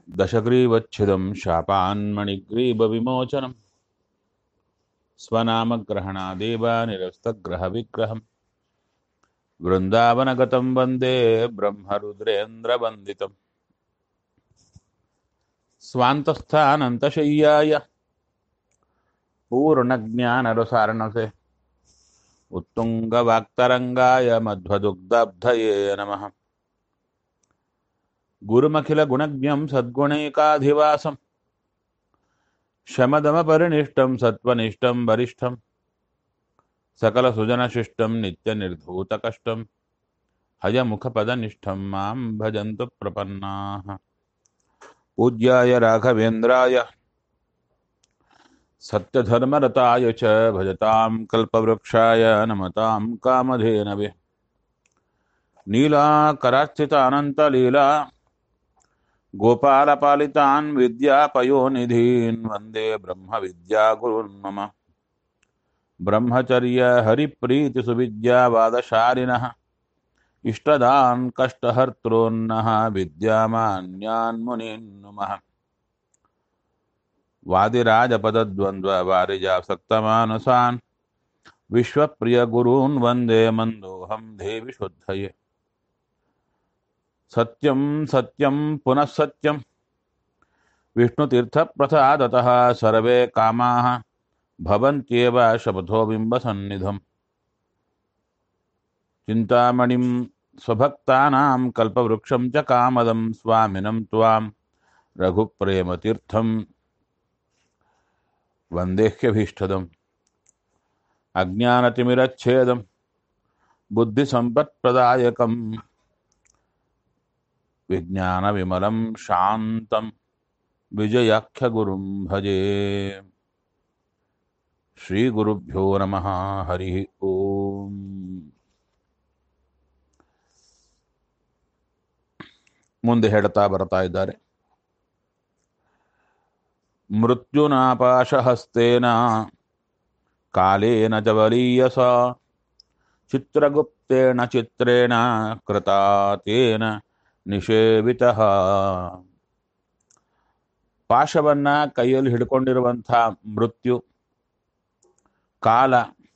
दशग्रीवच्छिदं शापान्मणिग्रीवविमोचनं स्वनामग्रहणादेव निरस्तग्रहविग्रहम् वृन्दावनगतं वन्दे ब्रह्मरुद्रेन्द्रवन्दितम् स्वान्तस्थानन्तशय्याय पूर्णज्ञानरसारणसे उत्तुङ्गवाक्तरङ्गाय मध्वदुग्धब्धये नमः गुरुमखिलगुणज्ञं सद्गुणैकाधिवासं शमदमपरिनिष्टं सत्त्वनिष्ठं वरिष्ठं सकलसुजनशिष्टं नित्यनिर्धूतकष्टं हयमुखपदनिष्ठं मां भजन्तु प्रपन्नाः पूज्याय राघवेन्द्राय सत्यधर्मरताय च भजतां कल्पवृक्षाय नमतां कामधेनवे नीलाकरार्चितानन्तलीला गोपालपालितान् विद्यापयोनिधीन् वन्दे ब्रह्मविद्यागुरुन् मम ब्रह्मचर्यहरिप्रीतिसुविद्यावादशालिनः इष्टदान् कष्टहर्तॄन्नः विद्यामान्यान् मुनीन् नुमः वादिराजपदद्वन्द्ववारिजासक्तमानसान् विश्वप्रियगुरून् वन्दे मन्दोऽहं देवि शुद्धये सत्यं सत्यं पुनः सत्यं विष्णुतीर्थप्रसादतः सर्वे कामाः भवन्त्येव शपथो बिम्बसन्निधम् चिन्तामणिं स्वभक्तानां कल्पवृक्षं च कामदं स्वामिनं त्वां रघुप्रेमतीर्थं वन्देह्यभीष्टदम् अज्ञानतिमिरच्छेदं बुद्धिसम्पत्प्रदायकं विज्ञानविमलं शान्तं विजयाख्यगुरुं भजे ಶ್ರೀಗುರುಭ್ಯೋ ನಮಃ ಹರಿ ಓಂ ಮುಂದೆ ಹೇಳ್ತಾ ಬರ್ತಾ ಇದ್ದಾರೆ ಮೃತ್ಯುನಾಪಾಶಹಸ್ತೇನ ಕಾಲೇನ ಜವಲೀಯಸ ಚಿತ್ರಗುಪ್ತೇಣ ಚಿತ್ರೇಣ ಕೃತಾತೇನ ನಿಷೇವಿತ ಪಾಶವನ್ನ ಕೈಯಲ್ಲಿ ಹಿಡ್ಕೊಂಡಿರುವಂಥ ಮೃತ್ಯು ಕಾಲ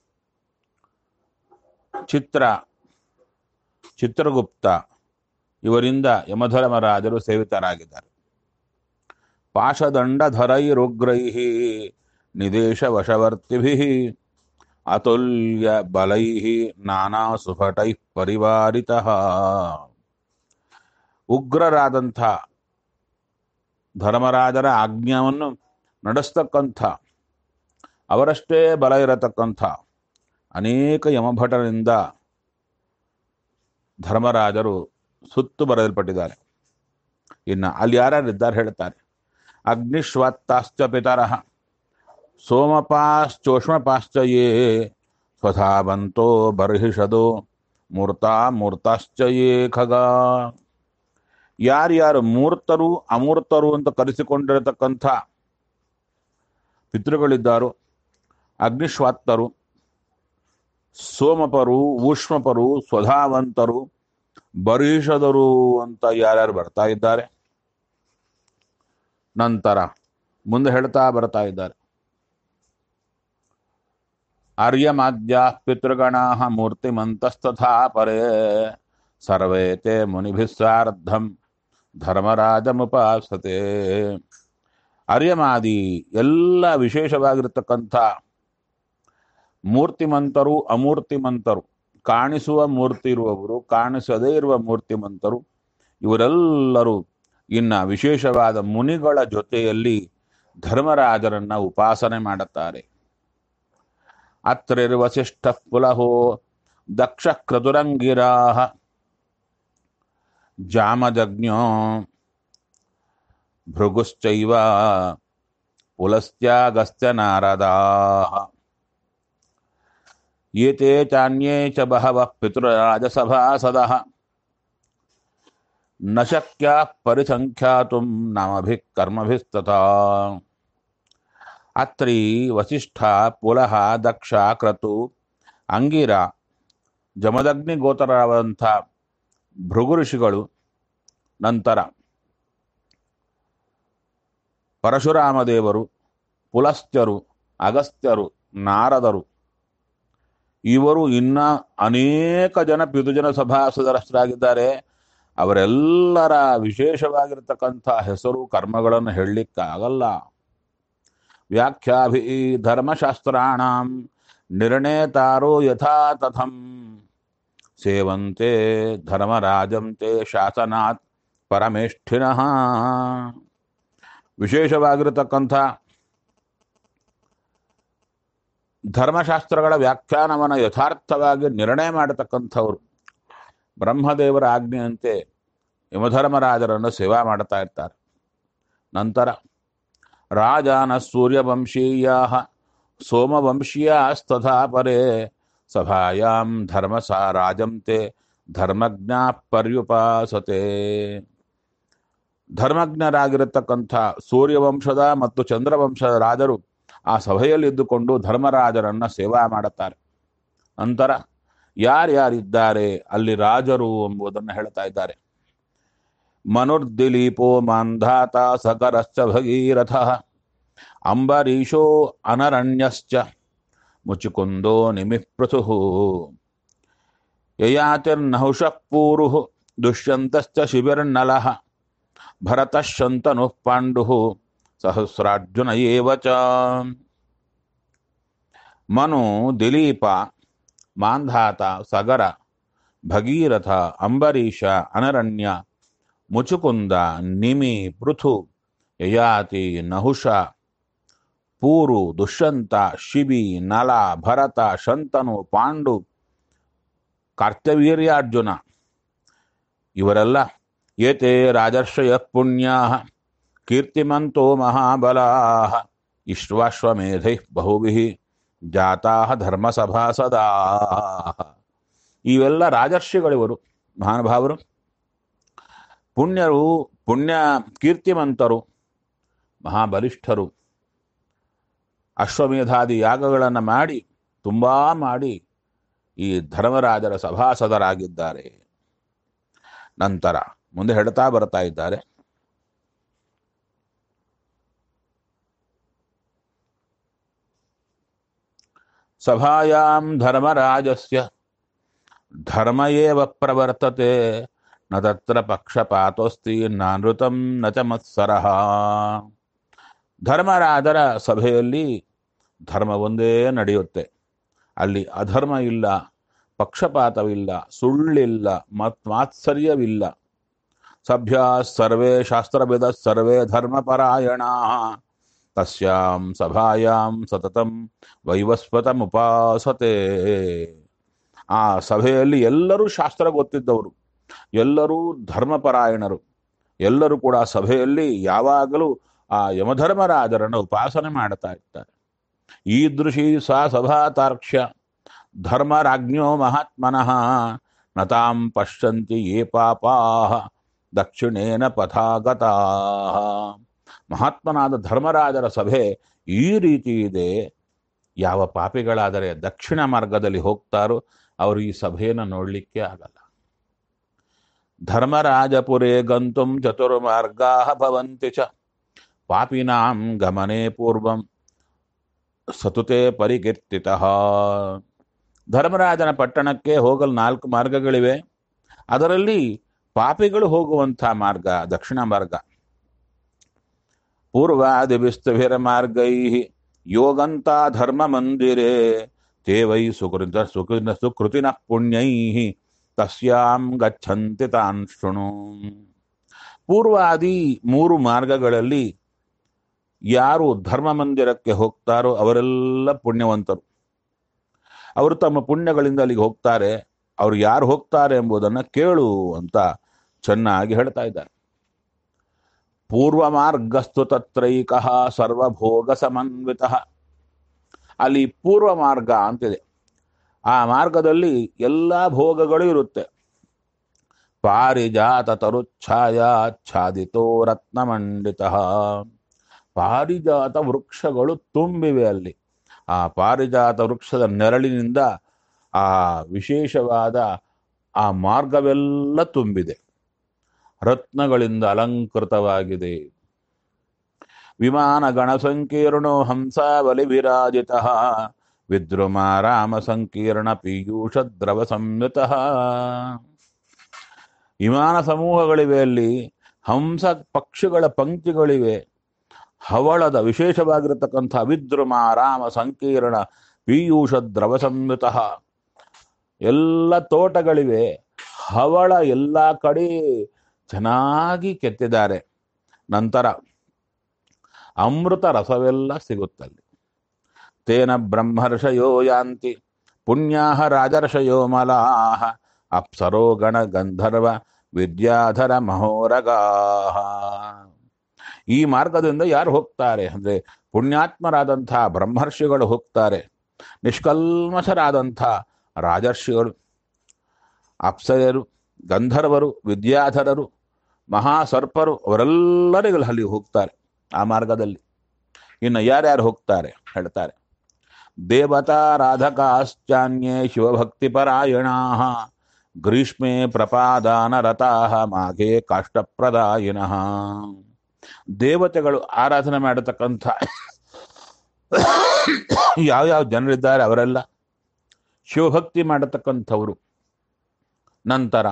ಚಿತ್ರ ಚಿತ್ರಗುಪ್ತ ಇವರಿಂದ ಯಮಧರ್ಮರಾಜರು ಸೇವಿತರಾಗಿದ್ದಾರೆ ಪಾಶದಂಡಧರೈರುಗ್ರೈ ನಿದೇಶ ವಶವರ್ತಿಭಿ ಅತುಲ್ಯ ಬಲೈ ನಾನಾ ಸುಫಟೈ ಪರಿವಾರಿತ ಉಗ್ರರಾದಂಥ ಧರ್ಮರಾಜರ ಆಜ್ಞಾವನ್ನು ನಡೆಸ್ತಕ್ಕಂಥ ಅವರಷ್ಟೇ ಬಲ ಇರತಕ್ಕಂಥ ಅನೇಕ ಯಮಭಟರಿಂದ ಧರ್ಮರಾಜರು ಸುತ್ತು ಬರೆಯಲ್ಪಟ್ಟಿದ್ದಾರೆ ಇನ್ನು ಅಲ್ಲಿ ಯಾರ್ಯಾರಿದ್ದಾರೆ ಹೇಳ್ತಾರೆ ಅಗ್ನಿಶ್ವತ್ತಾಶ್ಚ ಪಿತರಃ ಸೋಮಪಾಶ್ಚೋಷ್ಮಪಾಶ್ಚ ಯೇ ಸ್ವಧಾವಂತೋ ಬರ್ಹಿಷದೋ ಮೂರ್ತಾ ಮೂರ್ತಾಶ್ಚ ಯೇ ಖಗ ಯಾರ್ಯಾರು ಮೂರ್ತರು ಅಮೂರ್ತರು ಅಂತ ಕರೆಸಿಕೊಂಡಿರತಕ್ಕಂಥ ಪಿತೃಗಳಿದ್ದಾರೋ ಅಗ್ನಿಶ್ವಾತ್ತರು ಸೋಮಪರು ಊಷ್ಮಪರು ಸ್ವಧಾವಂತರು ಬರೀಷದರು ಅಂತ ಯಾರ್ಯಾರು ಬರ್ತಾ ಇದ್ದಾರೆ ನಂತರ ಮುಂದೆ ಹೇಳ್ತಾ ಬರ್ತಾ ಇದ್ದಾರೆ ಆರ್ಯಮಾದ್ಯ ಪಿತೃಗಣಾ ಮೂರ್ತಿಮಂತಸ್ತಥಾ ಪರೇ ಸರ್ವೇ ತೇ ಮುನಿಭಿಸ್ಸಾರ್ಧಂ ಧರ್ಮರಾಜಮುಪಾಸತೆ ಅರ್ಯಮಾದಿ ಎಲ್ಲ ವಿಶೇಷವಾಗಿರ್ತಕ್ಕಂಥ ಮೂರ್ತಿಮಂತರು ಅಮೂರ್ತಿಮಂತರು ಕಾಣಿಸುವ ಮೂರ್ತಿ ಇರುವವರು ಕಾಣಿಸದೇ ಇರುವ ಮೂರ್ತಿಮಂತರು ಇವರೆಲ್ಲರೂ ಇನ್ನ ವಿಶೇಷವಾದ ಮುನಿಗಳ ಜೊತೆಯಲ್ಲಿ ಧರ್ಮರಾಜರನ್ನ ಉಪಾಸನೆ ಮಾಡುತ್ತಾರೆ ಅತ್ರಿರ್ವಸಿಷ್ಠ ಪುಲಹೋ ದಕ್ಷ ಕ್ರತುರಂಗಿರಾ ಜಾಮಜಜ್ಞೋ ಭೃಗುಶ್ಚೈವ ಪುಲಸ್ತ್ಯಾಗಸ್ತ್ಯ ನಾರದಾ ಏತೆ ಚಾನ್ಯೇ ಚ ಬಹವಃ ಪಿತೃರಾಜಸಭಾಸದಃ ನ ಶಕ್ಯ ಪರಿಸಂಖ್ಯಾತುಂ ನಾಮಭಿಃ ಕರ್ಮಭಿಸ್ತಥಾ ಅತ್ರಿ ವಸಿಷ್ಠ ಪುಲಹ ದಕ್ಷ ಕ್ರತು ಅಂಗಿರ ಜಮದಗ್ನಿ ಗೋತ್ರರಾದಂಥ ಭೃಗು ಋಷಿಗಳು ನಂತರ ಪರಶುರಾಮ ದೇವರು ಪುಲಸ್ತ್ಯರು ಅಗಸ್ತ್ಯರು ನಾರದರು ಇವರು ಇನ್ನ ಅನೇಕ ಜನ ಪಿತುಜನ ಸಭಾಸದರಷ್ಟರಾಗಿದ್ದಾರೆ ಅವರೆಲ್ಲರ ವಿಶೇಷವಾಗಿರ್ತಕ್ಕಂಥ ಹೆಸರು ಕರ್ಮಗಳನ್ನು ಹೇಳಲಿಕ್ಕಾಗಲ್ಲ ವ್ಯಾಖ್ಯಾಭಿ ಧರ್ಮಶಾಸ್ತ್ರಾಣಂ ನಿರ್ಣೇತಾರೋ ಯಥಾ ತಥಂ ಸೇವಂತೆ ಧರ್ಮರಾಜಂತೆ ಶಾಸನಾತ್ ಪರಮೇಷ್ಠಿನಃ ವಿಶೇಷವಾಗಿರತಕ್ಕಂಥ ಧರ್ಮಶಾಸ್ತ್ರಗಳ ವ್ಯಾಖ್ಯಾನವನ್ನು ಯಥಾರ್ಥವಾಗಿ ನಿರ್ಣಯ ಮಾಡತಕ್ಕಂಥವ್ರು ಬ್ರಹ್ಮದೇವರ ಆಜ್ಞೆಯಂತೆ ಯಮಧರ್ಮರಾಜರನ್ನು ಸೇವಾ ಮಾಡ್ತಾ ಇರ್ತಾರೆ ನಂತರ ರಾಜಾನ ಸೂರ್ಯವಂಶೀಯ ಸೋಮವಂಶೀಯಾಸ್ತಥಾ ಪರೇ ಸಭಾಯಾಂ ಧರ್ಮಸ ರಾಜಂತೆ ಧರ್ಮಜ್ಞ ಪರ್ಯುಪಾಸತೆ ಧರ್ಮಜ್ಞರಾಗಿರತಕ್ಕಂಥ ಸೂರ್ಯವಂಶದ ಮತ್ತು ಚಂದ್ರವಂಶದ ರಾಜರು ಆ ಸಭೆಯಲ್ಲಿ ಇದ್ದುಕೊಂಡು ಧರ್ಮರಾಜರನ್ನ ಸೇವಾ ಮಾಡುತ್ತಾರೆ ನಂತರ ಯಾರ್ಯಾರಿದ್ದಾರೆ ಅಲ್ಲಿ ರಾಜರು ಎಂಬುದನ್ನು ಹೇಳ್ತಾ ಇದ್ದಾರೆ ಮನುರ್ದಿಲೀಪೋ ಮಾಂಧಾತ ಸಕರಶ್ಚ ಭಗೀರಥ ಅಂಬರೀಶೋ ಅನರಣ್ಯಶ್ಚ ಮುಚುಕುಂದೋ ನಿಮಿಪೃಥು ಯಯಾತಿರ್ನಹುಷಃ ಪೂರು ದುಷ್ಯಂತಶ್ಚ ಶಿಬಿರ್ನಲಃ ಭರತಃ ಶಂತನುಃ ಪಾಂಡುಃ ಸಹಸ್ರಾರ್ಜುನ ಏವ ಚ ಮನು ದಿಲೀಪ ಮಾಂಧಾತ ಸಗರ ಭಗೀರಥ ಅಂಬರೀಷ ಅನರಣ್ಯ ಮುಚುಕುಂದ ನಿಮಿ ಪೃಥು ಯಯಾತಿ ನಹುಷ ಪೂರು ದುಷ್ಯಂತ ಶಿಬಿ ನಲ ಭರತ ಶಂತನು ಪಾಂಡು ಕರ್ತವೀರ್ಯಾರ್ಜುನ ಇವರೆಲ್ಲ ಏತೆ ರಾಜರ್ಷಯ ಪುಣ್ಯಾ ಕೀರ್ತಿಮಂತೋ ಮಹಾಬಲಾ ಇಶ್ವಾಶ್ವಮೇಧೈ ಬಹುಭಿ ಜಾತಾ ಧರ್ಮಸಭಾಸದಾ ಇವೆಲ್ಲ ರಾಜರ್ಷಿಗಳಿವರು ಮಹಾನುಭಾವರು ಪುಣ್ಯರು ಪುಣ್ಯ ಕೀರ್ತಿಮಂತರು ಮಹಾಬಲಿಷ್ಠರು ಅಶ್ವಮೇಧಾದಿ ಯಾಗಗಳನ್ನು ಮಾಡಿ ತುಂಬಾ ಮಾಡಿ ಈ ಧರ್ಮರಾಜರ ಸಭಾಸದರಾಗಿದ್ದಾರೆ ನಂತರ ಮುಂದೆ ಹೇಳ್ತಾ ಬರ್ತಾ ಇದ್ದಾರೆ ಸಭಾಯಾಂ ಧರ್ಮರಾಜಸ್ಯ ಧರ್ಮ ಏವ ಪ್ರವರ್ತತೆ ನ ತತ್ರ ಪಕ್ಷಪಾತೋಸ್ತಿ ನಾನೃತಂ ನ ಚ ಮತ್ಸರಃ ಧರ್ಮರಾಜರ ಸಭೆಯಲ್ಲಿ ಧರ್ಮ ಒಂದೇ ನಡೆಯುತ್ತೆ ಅಲ್ಲಿ ಅಧರ್ಮ ಇಲ್ಲ ಪಕ್ಷಪಾತವಿಲ್ಲ ಸುಳ್ಳಿಲ್ಲ ಮತ್ ಮಾತ್ಸರ್ಯವಿಲ್ಲ ಸಭ್ಯ ಸರ್ವೇ ಶಾಸ್ತ್ರವಿದ ಸರ್ವೇ ಧರ್ಮಪರಾಯಣ ತಸ್ಯಾಂ ಸಭಾಯಾಂ ಸತತಂ ವೈವಸ್ವತಮುಪಾಸತೆ ಆ ಸಭೆಯಲ್ಲಿ ಎಲ್ಲರೂ ಶಾಸ್ತ್ರ ಗೊತ್ತಿದ್ದವರು ಎಲ್ಲರೂ ಧರ್ಮಪರಾಯಣರು ಎಲ್ಲರೂ ಕೂಡ ಸಭೆಯಲ್ಲಿ ಯಾವಾಗಲೂ ಆ ಯಮಧರ್ಮರಾಜರನ್ನು ಉಪಾಸನೆ ಮಾಡ್ತಾ ಇರ್ತಾರೆ ಈದೃಶಿ ಸಾ ಸಭಾತಾರ್ಕ್ಷ್ಯ ಧರ್ಮರಾಜ್ಞೋ ಮಹಾತ್ಮನಃ ನತಾಂ ಪಶ್ಯಂತಿ ಯೇ ಪಾಪಾ ದಕ್ಷಿಣೇನ ಪಥಾಗತಾ ಮಹಾತ್ಮನಾದ ಧರ್ಮರಾಜರ ಸಭೆ ಈ ರೀತಿ ಇದೆ ಯಾವ ಪಾಪಿಗಳಾದರೆ ದಕ್ಷಿಣ ಮಾರ್ಗದಲ್ಲಿ ಹೋಗ್ತಾರೋ ಅವರು ಈ ಸಭೆಯನ್ನು ನೋಡಲಿಕ್ಕೆ ಆಗಲ್ಲ ಧರ್ಮರಾಜಪುರೇ ಗಂತುಂ ಚತುರ್ಮಾರ್ಗಾ ಭವಂತಿ ಚ ಪಾಪಿನಾಂ ಗಮನೆ ಪೂರ್ವಂ ಸತುತೆ ಪರಿಕೀರ್ತಿತ ಧರ್ಮರಾಜನ ಪಟ್ಟಣಕ್ಕೆ ಹೋಗಲು ನಾಲ್ಕು ಮಾರ್ಗಗಳಿವೆ ಅದರಲ್ಲಿ ಪಾಪಿಗಳು ಹೋಗುವಂಥ ಮಾರ್ಗ ದಕ್ಷಿಣ ಮಾರ್ಗ ಪೂರ್ವಾದಿಭಿಸ್ತಭಿರ ಮಾರ್ಗೈ ಯೋಗಂತ ಧರ್ಮ ಮಂದಿರೇ ತೇ ವೈ ಸುಕೃತ ಸುಕೃತ ಸುಕೃತಿನ ಪುಣ್ಯೈ ತಸ್ಯಾಂ ಗಚ್ಚಂತಿ ತಾನ್ ಶೃಣು ಪೂರ್ವಾದಿ ಮೂರು ಮಾರ್ಗಗಳಲ್ಲಿ ಯಾರು ಧರ್ಮ ಮಂದಿರಕ್ಕೆ ಹೋಗ್ತಾರೋ ಅವರೆಲ್ಲ ಪುಣ್ಯವಂತರು ಅವರು ತಮ್ಮ ಪುಣ್ಯಗಳಿಂದ ಅಲ್ಲಿಗೆ ಹೋಗ್ತಾರೆ ಅವ್ರು ಯಾರು ಹೋಗ್ತಾರೆ ಎಂಬುದನ್ನು ಕೇಳು ಅಂತ ಚೆನ್ನಾಗಿ ಹೇಳ್ತಾ ಇದ್ದಾರೆ ಪೂರ್ವ ಮಾರ್ಗಸ್ತು ತತ್ರೈಕ ಸರ್ವಭೋಗ ಸಮನ್ವಿತ ಅಲ್ಲಿ ಪೂರ್ವ ಮಾರ್ಗ ಅಂತಿದೆ ಆ ಮಾರ್ಗದಲ್ಲಿ ಎಲ್ಲ ಭೋಗಗಳು ಇರುತ್ತೆ ಪಾರಿಜಾತ ತರುಚ್ಛಾಯಾಚ್ಛಾದಿತೋ ರತ್ನಮಂಡಿತ ಪಾರಿಜಾತ ವೃಕ್ಷಗಳು ತುಂಬಿವೆ ಅಲ್ಲಿ ಆ ಪಾರಿಜಾತ ವೃಕ್ಷದ ನೆರಳಿನಿಂದ ಆ ವಿಶೇಷವಾದ ಆ ಮಾರ್ಗವೆಲ್ಲ ತುಂಬಿದೆ ರತ್ನಗಳಿಂದ ಅಲಂಕೃತವಾಗಿದೆ ವಿಮಾನಗಣ ಸಂಕೀರ್ಣೋ ಹಂಸಾವಲಿ ವಿರಾಜಿತ ವಿದ್ರುಮ ರಾಮ ಸಂಕೀರ್ಣ ಪೀಯೂಷ ದ್ರವ ಸಂಯುತ ವಿಮಾನ ಸಮೂಹಗಳಿವೆ ಅಲ್ಲಿ ಹಂಸ ಪಕ್ಷಿಗಳ ಪಂಕ್ತಿಗಳಿವೆ ಹವಳದ ವಿಶೇಷವಾಗಿರತಕ್ಕಂಥ ವಿದ್ರುಮ ರಾಮ ಸಂಕೀರ್ಣ ಪೀಯೂಷ ದ್ರವ ಸಂಯುತ ಎಲ್ಲ ತೋಟಗಳಿವೆ ಹವಳ ಎಲ್ಲ ಕಡೆ ಚೆನ್ನಾಗಿ ಕೆತ್ತಿದ್ದಾರೆ ನಂತರ ಅಮೃತ ರಸವೆಲ್ಲ ಸಿಗುತ್ತಲ್ಲಿ ತೇನ ಬ್ರಹ್ಮರ್ಷಯೋ ಯಾಂತಿ ಪುಣ್ಯಾಹ ರಾಜರ್ಷಯೋ ಮಲಾಹ ಅಪ್ಸರೋ ಗಣ ಗಂಧರ್ವ ವಿದ್ಯಾಧರ ಮಹೋರಗಾಹ ಈ ಮಾರ್ಗದಿಂದ ಯಾರು ಹೋಗ್ತಾರೆ ಅಂದ್ರೆ ಪುಣ್ಯಾತ್ಮರಾದಂಥ ಬ್ರಹ್ಮರ್ಷಿಗಳು ಹೋಗ್ತಾರೆ ನಿಷ್ಕಲ್ಮಶರಾದಂಥ ರಾಜರ್ಷಿಗಳು ಅಪ್ಸರೆಯರು ಗಂಧರ್ವರು ವಿದ್ಯಾಧರರು ಮಹಾಸರ್ಪರು ಅವರೆಲ್ಲರಿಗೂ ಅಲ್ಲಿ ಹೋಗ್ತಾರೆ ಆ ಮಾರ್ಗದಲ್ಲಿ ಇನ್ನು ಯಾರ್ಯಾರು ಹೋಗ್ತಾರೆ ಹೇಳ್ತಾರೆ ದೇವತಾ ರಾಧಕಾಶ್ಚಾನ್ಯೇ ಶಿವಭಕ್ತಿಪರಾಯಣಾ ಗ್ರೀಷ್ಮೆ ಪ್ರಪಾದಾನ ರಥಾಹ ಮಾಘೆ ಕಾಷ್ಟಪ್ರದಾಯಿನಃ ದೇವತೆಗಳು ಆರಾಧನೆ ಮಾಡತಕ್ಕಂಥ ಯಾವ್ಯಾವ ಜನರಿದ್ದಾರೆ ಅವರೆಲ್ಲ ಶಿವಭಕ್ತಿ ಮಾಡತಕ್ಕಂಥವರು ನಂತರ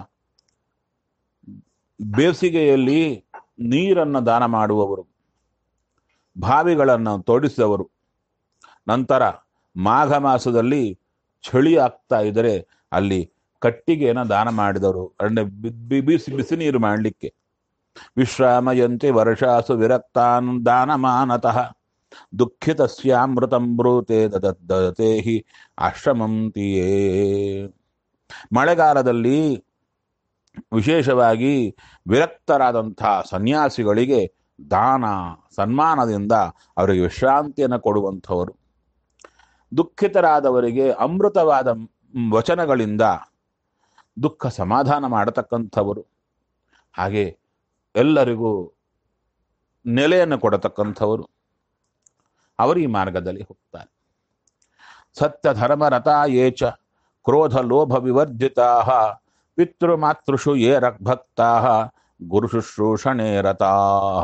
ಬೇಸಿಗೆಯಲ್ಲಿ ನೀರನ್ನು ದಾನ ಮಾಡುವವರು ಬಾವಿಗಳನ್ನು ತೋಡಿಸಿದವರು ನಂತರ ಮಾಘ ಮಾಸದಲ್ಲಿ ಚಳಿ ಆಗ್ತಾ ಇದ್ದರೆ ಅಲ್ಲಿ ಕಟ್ಟಿಗೆಯನ್ನು ದಾನ ಮಾಡಿದವರು ಅಂದ್ರೆ ಬಿ- ಬಿಸಿ ಬಿಸಿ ನೀರು ಮಾಡಲಿಕ್ಕೆ ವಿಶ್ರಾಮಯಂತಿ ವರ್ಷಾಸು ವಿರಕ್ತಾನ್ ದಾನಮಾನತಃ ದುಃಖಿತಸ್ಯಾಮೃತಂ ಬ್ರೂತೆ ದದತೆ ಹಿ ಆಶ್ರಮಂತಿಯೇ ಮಳೆಗಾಲದಲ್ಲಿ ವಿಶೇಷವಾಗಿ ವಿರಕ್ತರಾದಂಥ ಸನ್ಯಾಸಿಗಳಿಗೆ ದಾನ ಸನ್ಮಾನದಿಂದ ಅವರಿಗೆ ವಿಶ್ರಾಂತಿಯನ್ನು ಕೊಡುವಂಥವರು ದುಃಖಿತರಾದವರಿಗೆ ಅಮೃತವಾದ ಮ್, ವಚನಗಳಿಂದ ದುಃಖ ಸಮಾಧಾನ ಮಾಡತಕ್ಕಂಥವರು ಹಾಗೆ ಎಲ್ಲರಿಗೂ ನೆಲೆಯನ್ನು ಕೊಡತಕ್ಕಂಥವರು ಅವರು ಈ ಮಾರ್ಗದಲ್ಲಿ ಹೋಗ್ತಾರೆ ಸತ್ಯ ಧರ್ಮ ರಥ ಏಚ ಕ್ರೋಧ ಲೋಭ ವಿವರ್ಜಿತಾ ಪಿತೃಮಾತೃಷು ಯೇ ರಕ್ಭಕ್ತಾ ಗುರು ಶುಶ್ರೂಷಣೆ ರಥಾ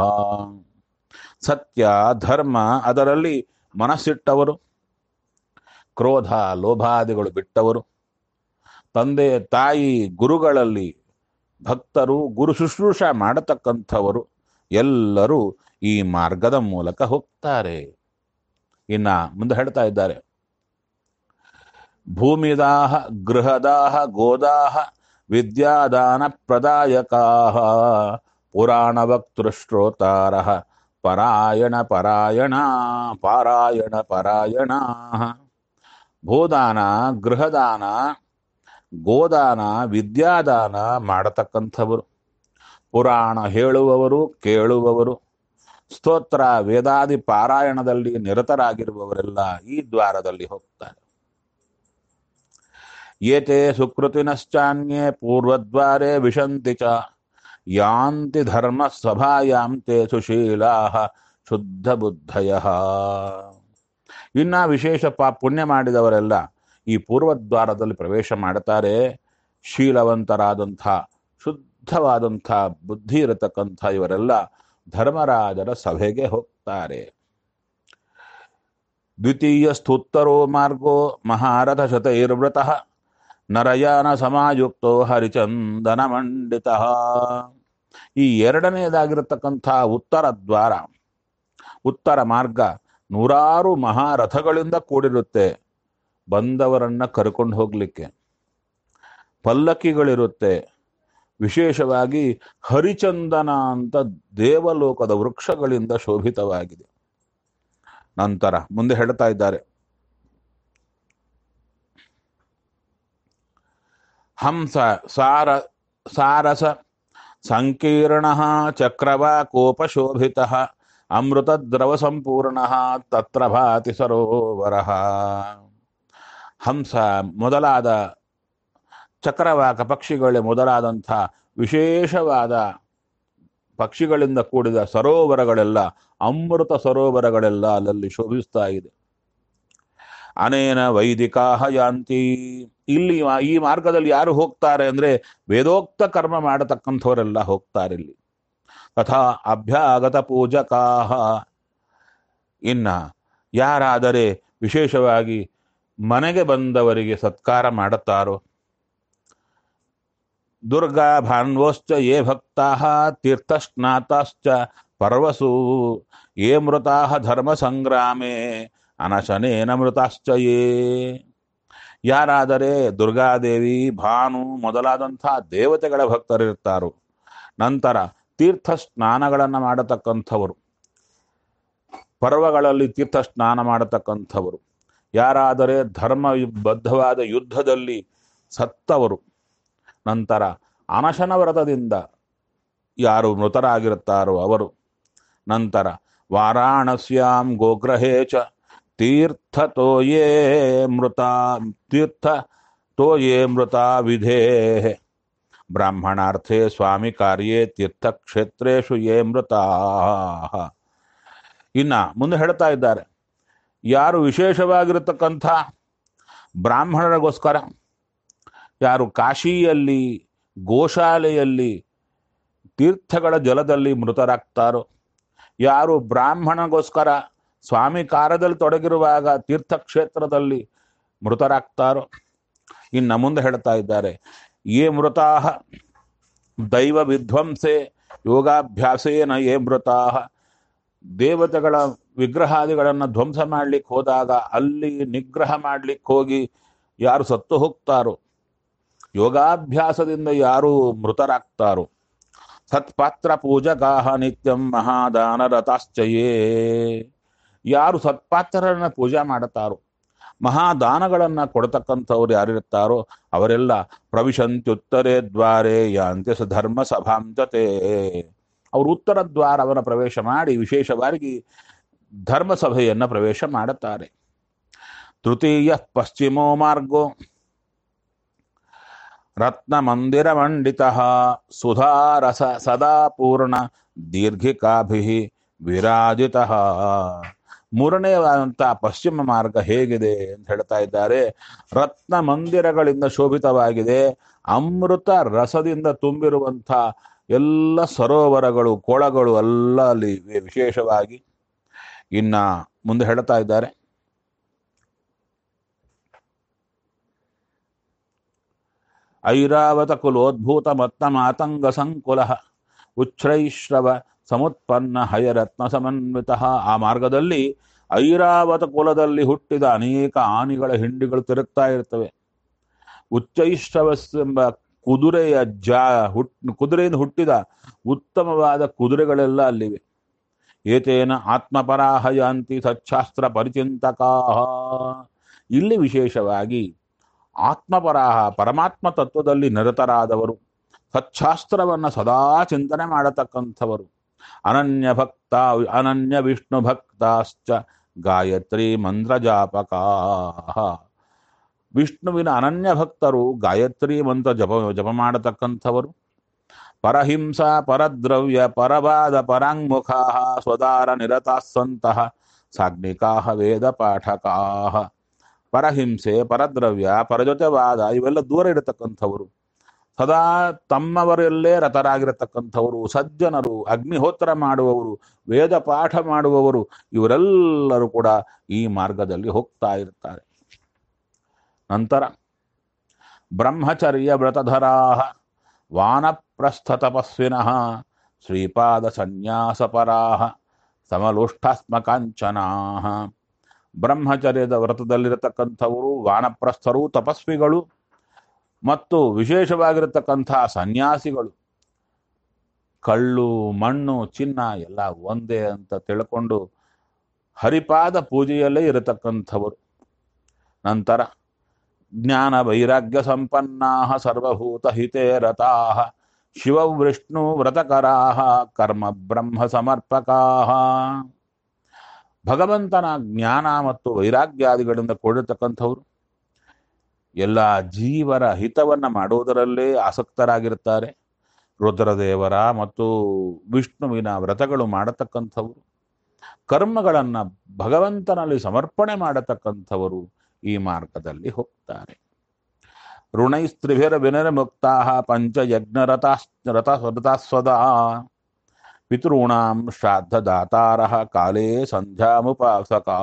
ಸತ್ಯ ಧರ್ಮ ಅದರಲ್ಲಿ ಮನಸ್ಸಿಟ್ಟವರು ಕ್ರೋಧ ಲೋಭಾದಿಗಳು ಬಿಟ್ಟವರು ತಂದೆ ತಾಯಿ ಗುರುಗಳಲ್ಲಿ ಭಕ್ತರು ಗುರು ಶುಶ್ರೂಷ ಮಾಡತಕ್ಕಂಥವರು ಎಲ್ಲರೂ ಈ ಮಾರ್ಗದ ಮೂಲಕ ಹೋಗ್ತಾರೆ ಇನ್ನ ಮುಂದೆ ಹೇಳ್ತಾ ಇದ್ದಾರೆ ಭೂಮಿದಾಹ ಗೃಹದಾಹ ಗೋದಾಹ ವಿದ್ಯಾದಾನ ಪ್ರದಾಯಕಾಹ ಪುರಾಣ ವಕ್ತೃಶ್ರೋತಾರ ಪರಾಯಣ ಪರಾಯಣ ಪಾರಾಯಣ ಪರಾಯಣ ಭೂದಾನ ಗೃಹದಾನ ಗೋದಾನ ವಿದ್ಯಾದಾನ ಮಾಡತಕ್ಕಂಥವರು ಪುರಾಣ ಹೇಳುವವರು ಕೇಳುವವರು ಸ್ತೋತ್ರ ವೇದಾದಿ ಪಾರಾಯಣದಲ್ಲಿ ನಿರತರಾಗಿರುವವರೆಲ್ಲ ಈ ದ್ವಾರದಲ್ಲಿ ಹೋಗ್ತಾರೆ ಏತೆ ಸುಕೃತಿನಶ್ಚಾನ್ಯೇ ಪೂರ್ವದ್ವಾರೆ ವಿಶಂತಿ ಚ ಯಾಂತಿ ಧರ್ಮ ಸಭಾಯಾಂ ತೇ ಸುಶೀಲಾ ಶುದ್ಧ ಬುದ್ಧಯ ಇನ್ನ ವಿಶೇಷ ಪಾ ಪುಣ್ಯ ಮಾಡಿದವರೆಲ್ಲ ಈ ಪೂರ್ವದ್ವಾರದಲ್ಲಿ ಪ್ರವೇಶ ಮಾಡುತ್ತಾರೆ ಶೀಲವಂತರಾದಂಥ ಶುದ್ಧವಾದಂಥ ಬುದ್ಧಿ ಇರತಕ್ಕಂಥ ಇವರೆಲ್ಲ ಧರ್ಮರಾಜರ ಸಭೆಗೆ ಹೋಗ್ತಾರೆ ದ್ವಿತೀಯ ಸ್ತುತ್ತರೋ ಮಾರ್ಗೋ ಮಹಾರಥ ಶತೈರ್ವೃತಃ ನರಯಾನ ಸಮಾಯುಕ್ತೋ ಹರಿಚಂದನ ಮಂಡಿತ ಈ ಎರಡನೆಯದಾಗಿರತಕ್ಕಂಥ ಉತ್ತರ ದ್ವಾರ ಉತ್ತರ ಮಾರ್ಗ ನೂರಾರು ಮಹಾರಥಗಳಿಂದ ಕೂಡಿರುತ್ತೆ ಬಂದವರನ್ನ ಕರ್ಕೊಂಡು ಹೋಗ್ಲಿಕ್ಕೆ ಪಲ್ಲಕ್ಕಿಗಳಿರುತ್ತೆ ವಿಶೇಷವಾಗಿ ಹರಿಚಂದನ ಅಂತ ದೇವಲೋಕದ ವೃಕ್ಷಗಳಿಂದ ಶೋಭಿತವಾಗಿದೆ ನಂತರ ಮುಂದೆ ಹೇಳ್ತಾ ಇದ್ದಾರೆ ಹಂಸ ಸಾರ ಸಾರಸ ಸಂಕೀರ್ಣ ಚಕ್ರವಾ ಕೋಪಶೋಭಿತ ಅಮೃತ ದ್ರವ ಸಂಪೂರ್ಣ ತತ್ರ ಭಾತಿ ಸರೋವರ ಹಂಸ ಮೊದಲಾದ ಚಕ್ರವಾಕ ಪಕ್ಷಿಗಳೇ ಮೊದಲಾದಂಥ ವಿಶೇಷವಾದ ಪಕ್ಷಿಗಳಿಂದ ಕೂಡಿದ ಸರೋವರಗಳೆಲ್ಲ ಅಮೃತ ಸರೋವರಗಳೆಲ್ಲ ಅಲ್ಲಲ್ಲಿ ಶೋಭಿಸ್ತಾ ಇದೆ ಅನೇನ ವೈದಿಕಾಹ ಯಾಂತಿ ಇಲ್ಲಿ ಈ ಮಾರ್ಗದಲ್ಲಿ ಯಾರು ಹೋಗ್ತಾರೆ ಅಂದ್ರೆ ವೇದೋಕ್ತ ಕರ್ಮ ಮಾಡತಕ್ಕಂಥವರೆಲ್ಲ ಹೋಗ್ತಾರೆ ಇಲ್ಲಿ ತಥಾ ಅಭ್ಯಾಗತ ಪೂಜಕಾಹ ಇನ್ನ ಯಾರಾದರೆ ವಿಶೇಷವಾಗಿ ಮನೆಗೆ ಬಂದವರಿಗೆ ಸತ್ಕಾರ ಮಾಡುತ್ತಾರೋ ದುರ್ಗಾ ಭಾನ್ವೋಶ್ಚ ಯೇ ಭಕ್ತಾ ತೀರ್ಥಸ್ನಾತಾಶ್ಚ ಪರ್ವಸು ಯೇ ಮೃತಾ ಧರ್ಮ ಸಂಗ್ರಾಮೇ ಅನಶನೇನ ಮೃತಾಶ್ಚ ಯೇ ಯಾರಾದರೆ ದುರ್ಗಾದೇವಿ ಭಾನು ಮೊದಲಾದಂಥ ದೇವತೆಗಳ ಭಕ್ತರಿರ್ತಾರೋ ನಂತರ ತೀರ್ಥ ಸ್ನಾನಗಳನ್ನು ಮಾಡತಕ್ಕಂಥವರು ಪರ್ವಗಳಲ್ಲಿ ತೀರ್ಥ ಸ್ನಾನ ಮಾಡತಕ್ಕಂಥವರು ಯಾರಾದರೆ ಧರ್ಮಬದ್ಧವಾದ ಯುದ್ಧದಲ್ಲಿ ಸತ್ತವರು ನಂತರ ಅನಶನ ವ್ರತದಿಂದ ಯಾರು ಮೃತರಾಗಿರುತ್ತಾರೋ ಅವರು ನಂತರ ವಾರಾಣಸ್ಯಾಂ ಗೋಗ್ರಹೇ ಚ ತೀರ್ಥತೋಯೇ ಮೃತ ತೀರ್ಥ ತೋಯೇ ಮೃತ ವಿಧೇ ಬ್ರಾಹ್ಮಣಾರ್ಥೇ ಸ್ವಾಮಿ ಕಾರ್ಯೇ ತೀರ್ಥಕ್ಷೇತ್ರೇಶು ಯೇ ಮೃತ ಇನ್ನ ಮುಂದೆ ಹೇಳ್ತಾ ಇದ್ದಾರೆ ಯಾರು ವಿಶೇಷವಾಗಿರತಕ್ಕಂಥ ಬ್ರಾಹ್ಮಣರಿಗೋಸ್ಕರ ಯಾರು ಕಾಶಿಯಲ್ಲಿ ಗೋಶಾಲೆಯಲ್ಲಿ ತೀರ್ಥಗಳ ಜಲದಲ್ಲಿ ಮೃತರಾಗ್ತಾರೋ ಯಾರು ಬ್ರಾಹ್ಮಣಗೋಸ್ಕರ ಸ್ವಾಮಿ ಕಾರ್ಯದಲ್ಲಿ ತೊಡಗಿರುವಾಗ ತೀರ್ಥಕ್ಷೇತ್ರದಲ್ಲಿ ಮೃತರಾಗ್ತಾರೋ ಇನ್ನು ಮುಂದೆ ಹೇಳ್ತಾ ಇದ್ದಾರೆ ಯೇ ಮೃತಾ ದೈವ ವಿಧ್ವಂಸೆ ಯೋಗಾಭ್ಯಾಸೇನ ಯೇ ಮೃತಾ ದೇವತೆಗಳ ವಿಗ್ರಹಾದಿಗಳನ್ನು ಧ್ವಂಸ ಮಾಡ್ಲಿಕ್ಕೆ ಹೋದಾಗ ಅಲ್ಲಿ ನಿಗ್ರಹ ಮಾಡ್ಲಿಕ್ಕೆ ಹೋಗಿ ಯಾರು ಸತ್ತು ಹೋಗ್ತಾರೋ ಯೋಗಾಭ್ಯಾಸದಿಂದ ಯಾರು ಮೃತರಾಗ್ತಾರೋ ಸತ್ಪಾತ್ರ ಪೂಜಕಾಹ ನಿತ್ಯಂ ಮಹಾದಾನ ರಥಾಶ್ಚಯೇ ಯಾರು ಸತ್ಪಾತ್ರರನ್ನ ಪೂಜೆ ಮಾಡುತ್ತಾರೋ ಮಹಾದಾನಗಳನ್ನು ಕೊಡ್ತಕ್ಕಂಥವ್ರು ಯಾರಿರ್ತಾರೋ ಅವರೆಲ್ಲ ಪ್ರವಿಶಂತ್ಯುತ್ತರೇ ದ್ವಾರೆ ಯಾಂತ್ಯ ಸ ಧರ್ಮ ಸಭಾಂತತೆ ಅವರು ಉತ್ತರ ದ್ವಾರವನ್ನು ಪ್ರವೇಶ ಮಾಡಿ ವಿಶೇಷವಾಗಿ ಧರ್ಮಸಭೆಯನ್ನು ಪ್ರವೇಶ ಮಾಡುತ್ತಾರೆ ತೃತೀಯ ಪಶ್ಚಿಮೋ ಮಾರ್ಗೋ ರತ್ನ ಮಂದಿರ ಮಂಡಿತ ಸುಧಾರಸ ಸದಾ ಪೂರ್ಣ ದೀರ್ಘಿಕಾಭಿ ವಿರಾಜಿತ ಮೂರನೆಯವಾದಂಥ ಪಶ್ಚಿಮ ಮಾರ್ಗ ಹೇಗಿದೆ ಅಂತ ಹೇಳ್ತಾ ಇದ್ದಾರೆ ರತ್ನ ಮಂದಿರಗಳಿಂದ ಶೋಭಿತವಾಗಿದೆ ಅಮೃತ ರಸದಿಂದ ತುಂಬಿರುವಂಥ ಎಲ್ಲ ಸರೋವರಗಳು ಕೊಳಗಳು ಎಲ್ಲ ಅಲ್ಲಿ ಇವೆ ವಿಶೇಷವಾಗಿ ಇನ್ನ ಮುಂದೆ ಹೇಳ್ತಾ ಇದ್ದಾರೆ ಐರಾವತ ಕುಲೋದ್ಭೂತ ಮತ್ತ ಮಾತಂಗ ಸಂಕುಲ ಉಚ್ಛ್ರೈಶ್ರವ ಸಮುತ್ಪನ್ನ ಹಯರತ್ನ ಸಮನ್ವಿತ ಆ ಮಾರ್ಗದಲ್ಲಿ ಐರಾವತ ಕುಲದಲ್ಲಿ ಹುಟ್ಟಿದ ಅನೇಕ ಆನೆಗಳ ಹಿಂಡಿಗಳು ತಿರುಗ್ತಾ ಇರ್ತವೆ ಉಚ್ಚೈಶ್ರವಸ್ಸೆಂಬ ಕುದುರೆಯ ಜಾ ಹುಟ್ ಕುದುರೆಯಿಂದ ಹುಟ್ಟಿದ ಉತ್ತಮವಾದ ಕುದುರೆಗಳೆಲ್ಲ ಅಲ್ಲಿವೆ ಏತೇನ ಆತ್ಮಪರಾಹಯಾಂತಿ ಸಚ್ಛಾಸ್ತ್ರ ಪರಿಚಿಂತಕಾ ಇಲ್ಲಿ ವಿಶೇಷವಾಗಿ ಆತ್ಮಪರಾಹ ಪರಮಾತ್ಮ ತತ್ವದಲ್ಲಿ ನಿರತರಾದವರು ಸಚ್ಛಾಸ್ತ್ರವನ್ನು ಸದಾ ಚಿಂತನೆ ಮಾಡತಕ್ಕಂಥವರು ಅನನ್ಯ ಭಕ್ತ ಅನನ್ಯ ವಿಷ್ಣು ಭಕ್ತಾಶ್ಚ ಗಾಯತ್ರಿ ಮಂತ್ರ ಜಾಪಕಾ ವಿಷ್ಣುವಿನ ಅನನ್ಯ ಭಕ್ತರು ಗಾಯತ್ರಿ ಮಂತ್ರ ಜಪ ಜಪ ಮಾಡತಕ್ಕಂಥವರು ಪರಹಿಂಸ ಪರದ್ರವ್ಯ ಪರವಾದ ಪರಾಂಗುಖಾ ಸ್ವದಾರ ನಿರತಾಸ್ಸಂತಹ ಸಾಗ್ನಿಕಾ ವೇದ ಪಾಠಕಾ ಪರಹಿಂಸೆ ಪರದ್ರವ್ಯ ಪರಜೊತೆವಾದ ಇವೆಲ್ಲ ದೂರ ಇರತಕ್ಕಂಥವರು ಸದಾ ತಮ್ಮವರಲ್ಲೇ ರತರಾಗಿರತಕ್ಕಂಥವರು ಸಜ್ಜನರು ಅಗ್ನಿಹೋತ್ರ ಮಾಡುವವರು ವೇದ ಪಾಠ ಮಾಡುವವರು ಇವರೆಲ್ಲರೂ ಕೂಡ ಈ ಮಾರ್ಗದಲ್ಲಿ ಹೋಗ್ತಾ ಇರ್ತಾರೆ ನಂತರ ಬ್ರಹ್ಮಚರ್ಯ ವ್ರತಧರಾ ವಾನಪ್ರಸ್ಥ ತಪಸ್ವಿನಃ ಶ್ರೀಪಾದ ಸನ್ಯಾಸಪರಾ ಸಮಲೋಷ್ಠಾತ್ಮಕಾಂಚನಾ ಬ್ರಹ್ಮಚರ್ಯದ ವ್ರತದಲ್ಲಿರತಕ್ಕಂಥವರು ವಾನಪ್ರಸ್ಥರು ತಪಸ್ವಿಗಳು ಮತ್ತು ವಿಶೇಷವಾಗಿರತಕ್ಕಂಥ ಸನ್ಯಾಸಿಗಳು ಕಳ್ಳು ಮಣ್ಣು ಚಿನ್ನ ಎಲ್ಲ ಒಂದೇ ಅಂತ ತಿಳ್ಕೊಂಡು ಹರಿಪಾದ ಪೂಜೆಯಲ್ಲೇ ಇರತಕ್ಕಂಥವರು ನಂತರ ಜ್ಞಾನ ವೈರಾಗ್ಯ ಸಂಪನ್ನಾ ಸರ್ವಭೂತ ಹಿತೇ ರತಾ ಶಿವ ವಿಷ್ಣು ವ್ರತಕರಾ ಕರ್ಮ ಬ್ರಹ್ಮ ಸಮರ್ಪಕಾ ಭಗವಂತನ ಜ್ಞಾನ ಮತ್ತು ವೈರಾಗ್ಯಾದಿಗಳಿಂದ ಕೂಡಿರ್ತಕ್ಕಂಥವ್ರು ಎಲ್ಲ ಜೀವರ ಹಿತವನ್ನ ಮಾಡುವುದರಲ್ಲೇ ಆಸಕ್ತರಾಗಿರ್ತಾರೆ ರುದ್ರದೇವರ ಮತ್ತು ವಿಷ್ಣುವಿನ ವ್ರತಗಳು ಮಾಡತಕ್ಕಂಥವರು ಕರ್ಮಗಳನ್ನ ಭಗವಂತನಲ್ಲಿ ಸಮರ್ಪಣೆ ಮಾಡತಕ್ಕಂಥವರು ಈ ಮಾರ್ಗದಲ್ಲಿ ಹೋಗ್ತಾರೆ ಋಣೈಸ್ತ್ರಿಭಿರ ವಿನಿರ್ಮುಕ್ತಾ ಪಂಚಯಜ್ಞ ರಥಾ ರಥ ರಥಾಸ್ವದ ಪಿತॄಣಾಂ ಶ್ರಾದ್ದದಾತಾರ ಕಾಲೇ ಸಂಧ್ಯಾಮುಪಾಸಕಾ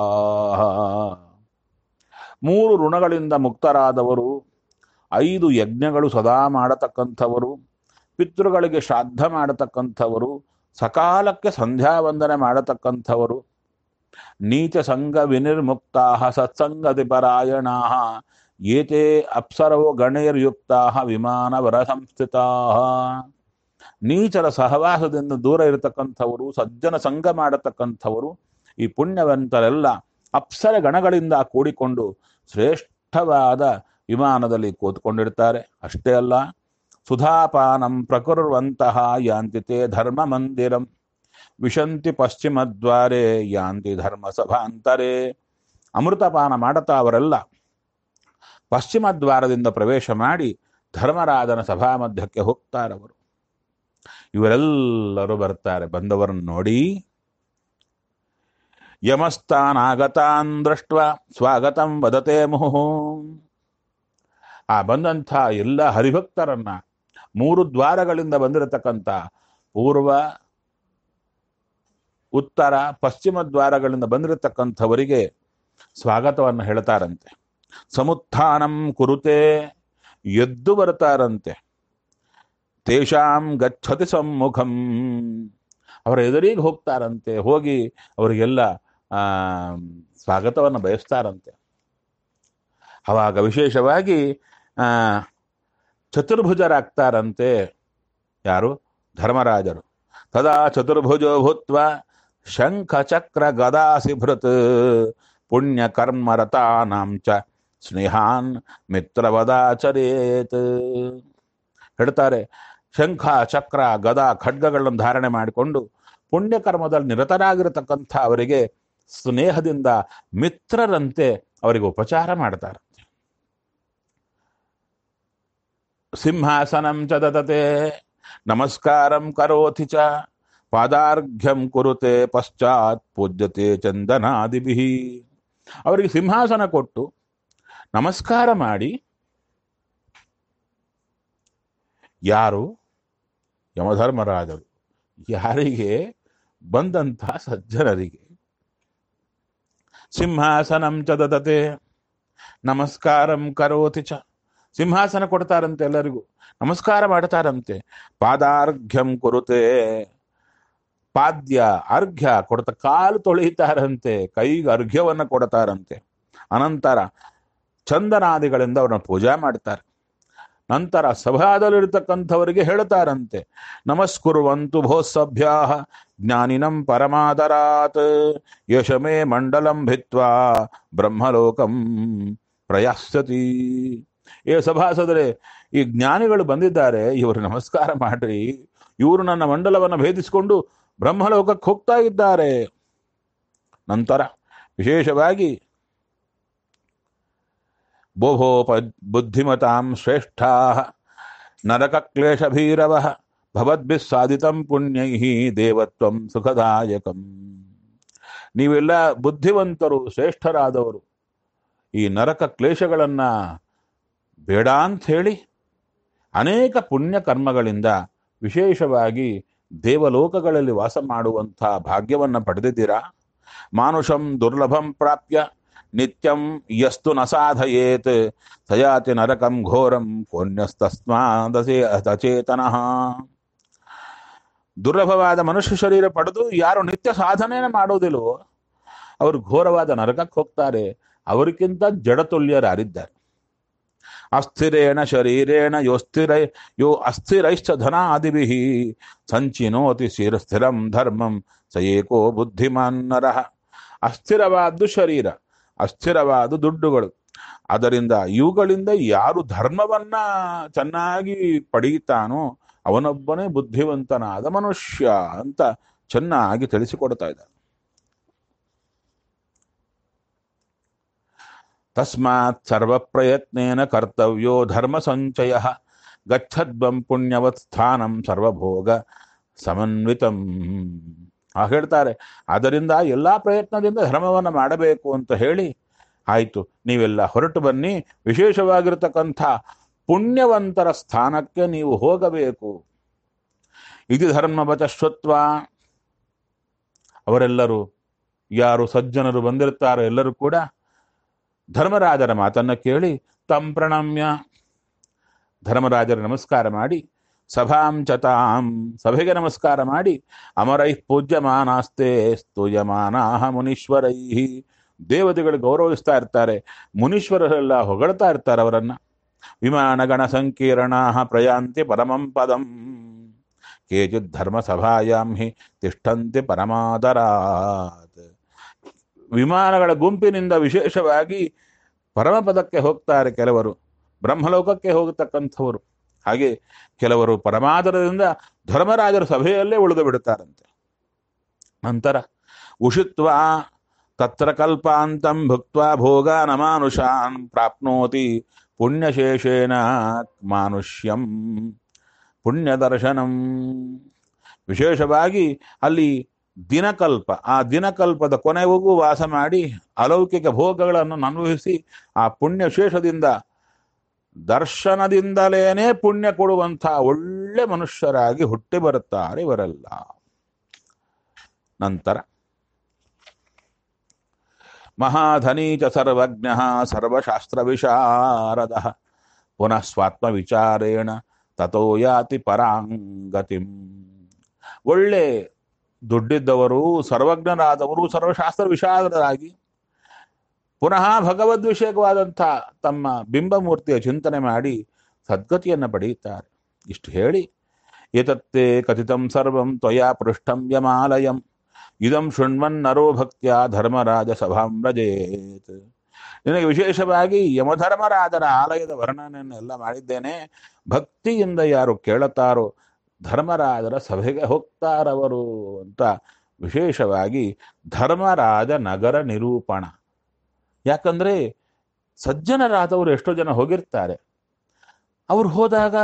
ಮೂರು ಋಣಗಳಿಂದ ಮುಕ್ತರಾದವರು ಐದು ಯಜ್ಞಗಳು ಸದಾ ಮಾಡತಕ್ಕಂಥವರು ಪಿತೃಗಳಿಗೆ ಶ್ರಾದ್ದ ಮಾಡತಕ್ಕಂಥವರು ಸಕಾಲಕ್ಕೆ ಸಂಧ್ಯಾವಂದನೆ ಮಾಡತಕ್ಕಂಥವರು ನೀಚ ಸಂಘ ವಿನಿರ್ಮುಕ್ತಾ ಸತ್ಸಂಗತಿ ಪರಾಯಣಾ ಏತೆ ಅಪ್ಸರವೋ ಗಣೈರ್ಯುಕ್ತಾ ವಿಮಾನವರ ಸಂಸ್ಥಿತಾ ನೀಚರ ಸಹವಾಸದಿಂದ ದೂರ ಇರತಕ್ಕಂಥವರು ಸಜ್ಜನ ಸಂಘ ಮಾಡತಕ್ಕಂಥವರು ಈ ಪುಣ್ಯವಂತರೆಲ್ಲ ಅಪ್ಸರ ಗಣಗಳಿಂದ ಕೂಡಿಕೊಂಡು ಶ್ರೇಷ್ಠವಾದ ವಿಮಾನದಲ್ಲಿ ಕೂತ್ಕೊಂಡಿರ್ತಾರೆ ಅಷ್ಟೇ ಅಲ್ಲ ಸುಧಾಪಾನಂ ಪ್ರಕುರ್ವಂತಹ ಯಾಂತಿ ತೇ ಧರ್ಮ ಮಂದಿರಂ ವಿಶಂತಿ ಪಶ್ಚಿಮದ್ವಾರೆ ಯಾಂತಿ ಧರ್ಮ ಸಭಾಂತರೇ ಅಮೃತಪಾನ ಮಾಡುತ್ತಾ ಅವರೆಲ್ಲ ಪಶ್ಚಿಮ ದ್ವಾರದಿಂದ ಪ್ರವೇಶ ಮಾಡಿ ಧರ್ಮರಾಜನ ಸಭಾ ಮಧ್ಯಕ್ಕೆ ಹೋಗ್ತಾರವರು ಇವರೆಲ್ಲರೂ ಬರ್ತಾರೆ ಬಂದವರನ್ನು ನೋಡಿ ಯಮಸ್ತಾನಾಗತಾನ್ ದೃಷ್ಟ ಸ್ವಾಗತಂ ವದತೆ ಮುಹು ಆ ಬಂದಂಥ ಎಲ್ಲ ಹರಿಭಕ್ತರನ್ನ ಮೂರು ದ್ವಾರಗಳಿಂದ ಬಂದಿರತಕ್ಕಂಥ ಪೂರ್ವ ಉತ್ತರ ಪಶ್ಚಿಮ ದ್ವಾರಗಳಿಂದ ಬಂದಿರತಕ್ಕಂಥವರಿಗೆ ಸ್ವಾಗತವನ್ನು ಹೇಳ್ತಾರಂತೆ ಸಮುತ್ಥಾನಂ ಕುರುತೆ ಎದ್ದು ಬರ್ತಾರಂತೆ ತೇಷಾಂ ಗಚ್ಚತಿ ಸಮ್ಮುಖಂ ಅವರ ಎದುರಿಗೆ ಹೋಗ್ತಾರಂತೆ ಹೋಗಿ ಅವರಿಗೆಲ್ಲ ಆ ಸ್ವಾಗತವನ್ನು ಬಯಸ್ತಾರಂತೆ ಅವಾಗ ವಿಶೇಷವಾಗಿ ಆ ಚತುರ್ಭುಜರಾಗ್ತಾರಂತೆ ಯಾರು ಧರ್ಮರಾಜರು ತದಾ ಚತುರ್ಭುಜೋ ಭೂತ್ವ ಶಂಖ ಚಕ್ರ ಗದಾಸಿಭೃತ್ ಪುಣ್ಯ ಕರ್ಮರತಾನಾಂ ಚ ಸ್ನೇಹಾನ್ ಮಿತ್ರವದಾಚರೇತ್ ಹೇಳ್ತಾರೆ ಶಂಖ ಚಕ್ರ ಗದ ಖಡ್ಗಗಳನ್ನು ಧಾರಣೆ ಮಾಡಿಕೊಂಡು ಪುಣ್ಯಕರ್ಮದಲ್ಲಿ ನಿರತರಾಗಿರತಕ್ಕಂಥ ಅವರಿಗೆ ಸ್ನೇಹದಿಂದ ಮಿತ್ರರಂತೆ ಅವರಿಗೆ ಉಪಚಾರ ಮಾಡ್ತಾರೆ ಸಿಂಹಾಸನಂ ಚ ದದತೆ ನಮಸ್ಕಾರಂ ಕರೋತಿ ಚ ಪಾದಾರ್ಘ್ಯಂ ಕುರುತೆ ಪಶ್ಚಾತ್ ಪೂಜ್ಯತೆ ಚಂದನಾದಿಭಿ ಅವರಿಗೆ ಸಿಂಹಾಸನ ಕೊಟ್ಟು ನಮಸ್ಕಾರ ಮಾಡಿ ಯಾರು ಯಮಧರ್ಮರಾಜರು ಯಾರಿಗೆ ಬಂದಂತಹ ಸಜ್ಜನರಿಗೆ ಸಿಂಹಾಸನಂ ಚ ದದತೆ ನಮಸ್ಕಾರಂ ಕರೋತಿ ಚ ಸಿಂಹಾಸನ ಕೊಡ್ತಾರಂತೆ ಎಲ್ಲರಿಗೂ ನಮಸ್ಕಾರ ಮಾಡ್ತಾರಂತೆ ಪಾದಾರ್ಘ್ಯಂ ಕುರುತೆ ಪಾದ್ಯ ಅರ್ಘ್ಯ ಕೊಡ್ತಾ ಕಾಲು ತೊಳಿತಾರಂತೆ ಕೈಗೆ ಅರ್ಘ್ಯವನ್ನ ಕೊಡ್ತಾರಂತೆ ಅನಂತರ ಚಂದನಾದಿಗಳಿಂದ ಅವ್ರನ್ನ ಪೂಜಾ ಮಾಡ್ತಾರೆ ನಂತರ ಸಭಾದಲ್ಲಿರ್ತಕ್ಕಂಥವರಿಗೆ ಹೇಳ್ತಾರಂತೆ ನಮಸ್ಕುರುವಂತು ಭೋಸಭ್ಯಾ ಜ್ಞಾನಿನಂ ಪರಮಾದರಾತ್ ಯಶಮೇ ಮಂಡಲಂ ಭಿತ್ವಾ ಬ್ರಹ್ಮಲೋಕಂ ಪ್ರಯಾಸ್ಯತಿ ಏ ಸಭಾಸದರೆ ಈ ಜ್ಞಾನಿಗಳು ಬಂದಿದ್ದಾರೆ ಇವರು ನಮಸ್ಕಾರ ಮಾಡ್ರಿ ಇವರು ನನ್ನ ಮಂಡಲವನ್ನು ಭೇದಿಸಿಕೊಂಡು ಬ್ರಹ್ಮಲೋಕಕ್ಕೆ ಹೋಗ್ತಾ ಇದ್ದಾರೆ ನಂತರ ವಿಶೇಷವಾಗಿ ಬೋಭೋಪ ಬುದ್ಧಿಮತಾಂ ಶ್ರೇಷ್ಠಾ ನರಕಕ್ಲೇಶಭೀರವ ಭವದ್ಭಿಃ ಸಾಧಿತಂ ಪುಣ್ಯೈ ದೇವತ್ವಂ ಸುಖದಾಯಕಂ ನೀವೆಲ್ಲ ಬುದ್ಧಿವಂತರು ಶ್ರೇಷ್ಠರಾದವರು ಈ ನರಕ ಕ್ಲೇಶಗಳನ್ನ ಬೇಡ ಅಂತ ಹೇಳಿ ಅನೇಕ ಪುಣ್ಯ ಕರ್ಮಗಳಿಂದ ವಿಶೇಷವಾಗಿ ದೇವಲೋಕಗಳಲ್ಲಿ ವಾಸ ಮಾಡುವಂಥ ಭಾಗ್ಯವನ್ನು ಪಡೆದಿದ್ದೀರಾ ಮಾನುಷಂ ದುರ್ಲಭಂ ಪ್ರಾಪ್ಯ ನಿತ್ಯಂ ಯಸ್ತು ನ ಸಾಧಯೇತ್ ಸಯಾತಿ ನರಕಂ ಘೋರಂ ಪುಣ್ಯಸ್ತಸ್ಮಾದಸೇ ಅಚೇತನಃ ದುರ್ಲಭವಾದ ಮನುಷ್ಯ ಶರೀರ ಪಡೆದು ಯಾರು ನಿತ್ಯ ಸಾಧನೆಯನ್ನು ಮಾಡೋದಿಲ್ವೋ ಅವರು ಘೋರವಾದ ನರಕಕ್ಕೆ ಹೋಗ್ತಾರೆ ಅವರಿಗಿಂತ ಜಡತುಲ್ಯರಾರಿದ್ದಾರೆ ಅಸ್ಥಿರೇಣ ಶರೀರೇಣ ಯೋ ಸ್ಥಿರ ಯೋ ಅಸ್ಥಿರೈಶ್ಚ ಧನಾದಿಭಿ ಸಂಚಿನೋತಿ ಸ್ಥಿರ ಸ್ಥಿರಂ ಧರ್ಮಂ ಸ ಏಕೋ ಬುದ್ಧಿಮಾನ್ ನರಃ ಅಸ್ಥಿರವಾದ್ದು ಶರೀರ ಅಸ್ಥಿರವಾದ ದುಡ್ಡುಗಳು ಅದರಿಂದ ಇವುಗಳಿಂದ ಯಾರು ಧರ್ಮವನ್ನ ಚೆನ್ನಾಗಿ ಪಡೆಯುತ್ತಾನೋ ಅವನೊಬ್ಬನೇ ಬುದ್ಧಿವಂತನಾದ ಮನುಷ್ಯ ಅಂತ ಚೆನ್ನಾಗಿ ತಿಳಿಸಿಕೊಡ್ತಾ ಇದ್ದಾರೆ ತಸ್ಮಾತ್ ಸರ್ವ ಪ್ರಯತ್ನೇನ ಕರ್ತವ್ಯೋ ಧರ್ಮ ಸಂಚಯ ಗಚ್ಚದ್ವಂ ಪುಣ್ಯವತ್ ಸ್ಥಾನಂ ಸರ್ವಭೋಗ ಸಮನ್ವಿತಂ ಆ ಹೇಳ್ತಾರೆ ಅದರಿಂದ ಎಲ್ಲ ಪ್ರಯತ್ನದಿಂದ ಧರ್ಮವನ್ನು ಮಾಡಬೇಕು ಅಂತ ಹೇಳಿ ಆಯಿತು ನೀವೆಲ್ಲ ಹೊರಟು ಬನ್ನಿ ವಿಶೇಷವಾಗಿರತಕ್ಕಂಥ ಪುಣ್ಯವಂತರ ಸ್ಥಾನಕ್ಕೆ ನೀವು ಹೋಗಬೇಕು ಇದು ಧರ್ಮವಚ ಶ್ರುತ್ವ ಅವರೆಲ್ಲರೂ ಯಾರು ಸಜ್ಜನರು ಬಂದಿರ್ತಾರೋ ಎಲ್ಲರೂ ಕೂಡ ಧರ್ಮರಾಜರ ಮಾತನ್ನ ಕೇಳಿ ತಂ ಪ್ರಣಮ್ಯ ಧರ್ಮರಾಜರ ನಮಸ್ಕಾರ ಮಾಡಿ ಸಭಾಂ ಚತಾಂ ಸಭೆಗೆ ನಮಸ್ಕಾರ ಮಾಡಿ ಅಮರೈ ಪೂಜ್ಯಮಾನಾಸ್ತೆ ಸ್ತೂಯಮಾನಾಹ ಮುನೀಶ್ವರೈ ದೇವತೆಗಳು ಗೌರವಿಸ್ತಾ ಇರ್ತಾರೆ ಮುನೀಶ್ವರರೆಲ್ಲ ಹೊಗಳ್ತಾ ಇರ್ತಾರೆ ಅವರನ್ನ ವಿಮಾನಗಣ ಸಂಕೀರ್ಣಾ ಪ್ರಯಾಂತಿ ಪರಮಂ ಪದಂ ಕೇಚಿತ್ ಧರ್ಮ ಸಭಾಯಾಂ ಹಿ ತಿಷ್ಠಂತಿ ಪರಮಾದರಾತ್ ವಿಮಾನಗಳ ಗುಂಪಿನಿಂದ ವಿಶೇಷವಾಗಿ ಪರಮಪದಕ್ಕೆ ಹೋಗ್ತಾರೆ ಕೆಲವರು ಬ್ರಹ್ಮಲೋಕಕ್ಕೆ ಹೋಗತಕ್ಕಂಥವರು ಹಾಗೆ ಕೆಲವರು ಪರಮಾದರದಿಂದ ಧರ್ಮರಾಜರ ಸಭೆಯಲ್ಲೇ ಉಳಿದು ಬಿಡುತ್ತಾರಂತೆ ನಂತರ ಉಷಿತ್ವ ತತ್ರ ಕಲ್ಪಾಂತಂ ಭುಕ್ತ್ವಾ ಭೋಗಾನಮಾನುಷಾನ್ ಪ್ರಾಪ್ನೋತಿ ಪುಣ್ಯಶೇಷೇನ ಮಾನುಷ್ಯಂ ಪುಣ್ಯದರ್ಶನಂ ವಿಶೇಷವಾಗಿ ಅಲ್ಲಿ ದಿನಕಲ್ಪ ಆ ದಿನಕಲ್ಪದ ಕೊನೆವರೆಗೂ ವಾಸ ಮಾಡಿ ಅಲೌಕಿಕ ಭೋಗಗಳನ್ನು ಅನುಭವಿಸಿ ಆ ಪುಣ್ಯಶೇಷದಿಂದ ದರ್ಶನದಿಂದಲೇನೆ ಪುಣ್ಯ ಕೊಡುವಂಥ ಒಳ್ಳೆ ಮನುಷ್ಯರಾಗಿ ಹುಟ್ಟಿ ಬರುತ್ತಾರೆ ಇವರೆಲ್ಲ ನಂತರ ಮಹಾಧನೀ ಚ ಸರ್ವಜ್ಞ ಸರ್ವಶಾಸ್ತ್ರ ವಿಶಾರದ ಪುನಃ ಸ್ವಾತ್ಮ ವಿಚಾರೇಣ ತಥೋ ಯಾತಿ ಪರಾಂಗತಿಂ ಒಳ್ಳೆ ದುಡ್ಡಿದ್ದವರು ಸರ್ವಜ್ಞರಾದವರು ಸರ್ವಶಾಸ್ತ್ರ ವಿಶಾರದರಾಗಿ ಪುನಃ ಭಗವದ್ವಿಷಯಕವಾದಂಥ ತಮ್ಮ ಬಿಂಬಮೂರ್ತಿಯ ಚಿಂತನೆ ಮಾಡಿ ಸದ್ಗತಿಯನ್ನು ಪಡೆಯುತ್ತಾರೆ ಇಷ್ಟು ಹೇಳಿ ಏತತ್ತೇ ಕಥಿತಂ ಸರ್ವಂ ತ್ವಯಾ ಪೃಷ್ಠಂ ಯಮಾಲಯಂ ಇದಂ ಶೃಣ್ವನ್ನರೋ ಭಕ್ತ್ಯ ಧರ್ಮರಾಜ ಸಭಾಂ ವ್ರಜೇತ್ ನಿನಗೆ ವಿಶೇಷವಾಗಿ ಯಮಧರ್ಮರಾಜರ ಆಲಯದ ವರ್ಣನೆಯನ್ನೆಲ್ಲ ಮಾಡಿದ್ದೇನೆ ಭಕ್ತಿಯಿಂದ ಯಾರು ಕೇಳುತ್ತಾರೋ ಧರ್ಮರಾಜರ ಸಭೆಗೆ ಹೋಗ್ತಾರವರು ಅಂತ ವಿಶೇಷವಾಗಿ ಧರ್ಮರಾಜ ನಗರ ನಿರೂಪಣ ಯಾಕಂದ್ರೆ ಸಜ್ಜನರಾದವರು ಎಷ್ಟೋ ಜನ ಹೋಗಿರ್ತಾರೆ ಅವ್ರು ಹೋದಾಗ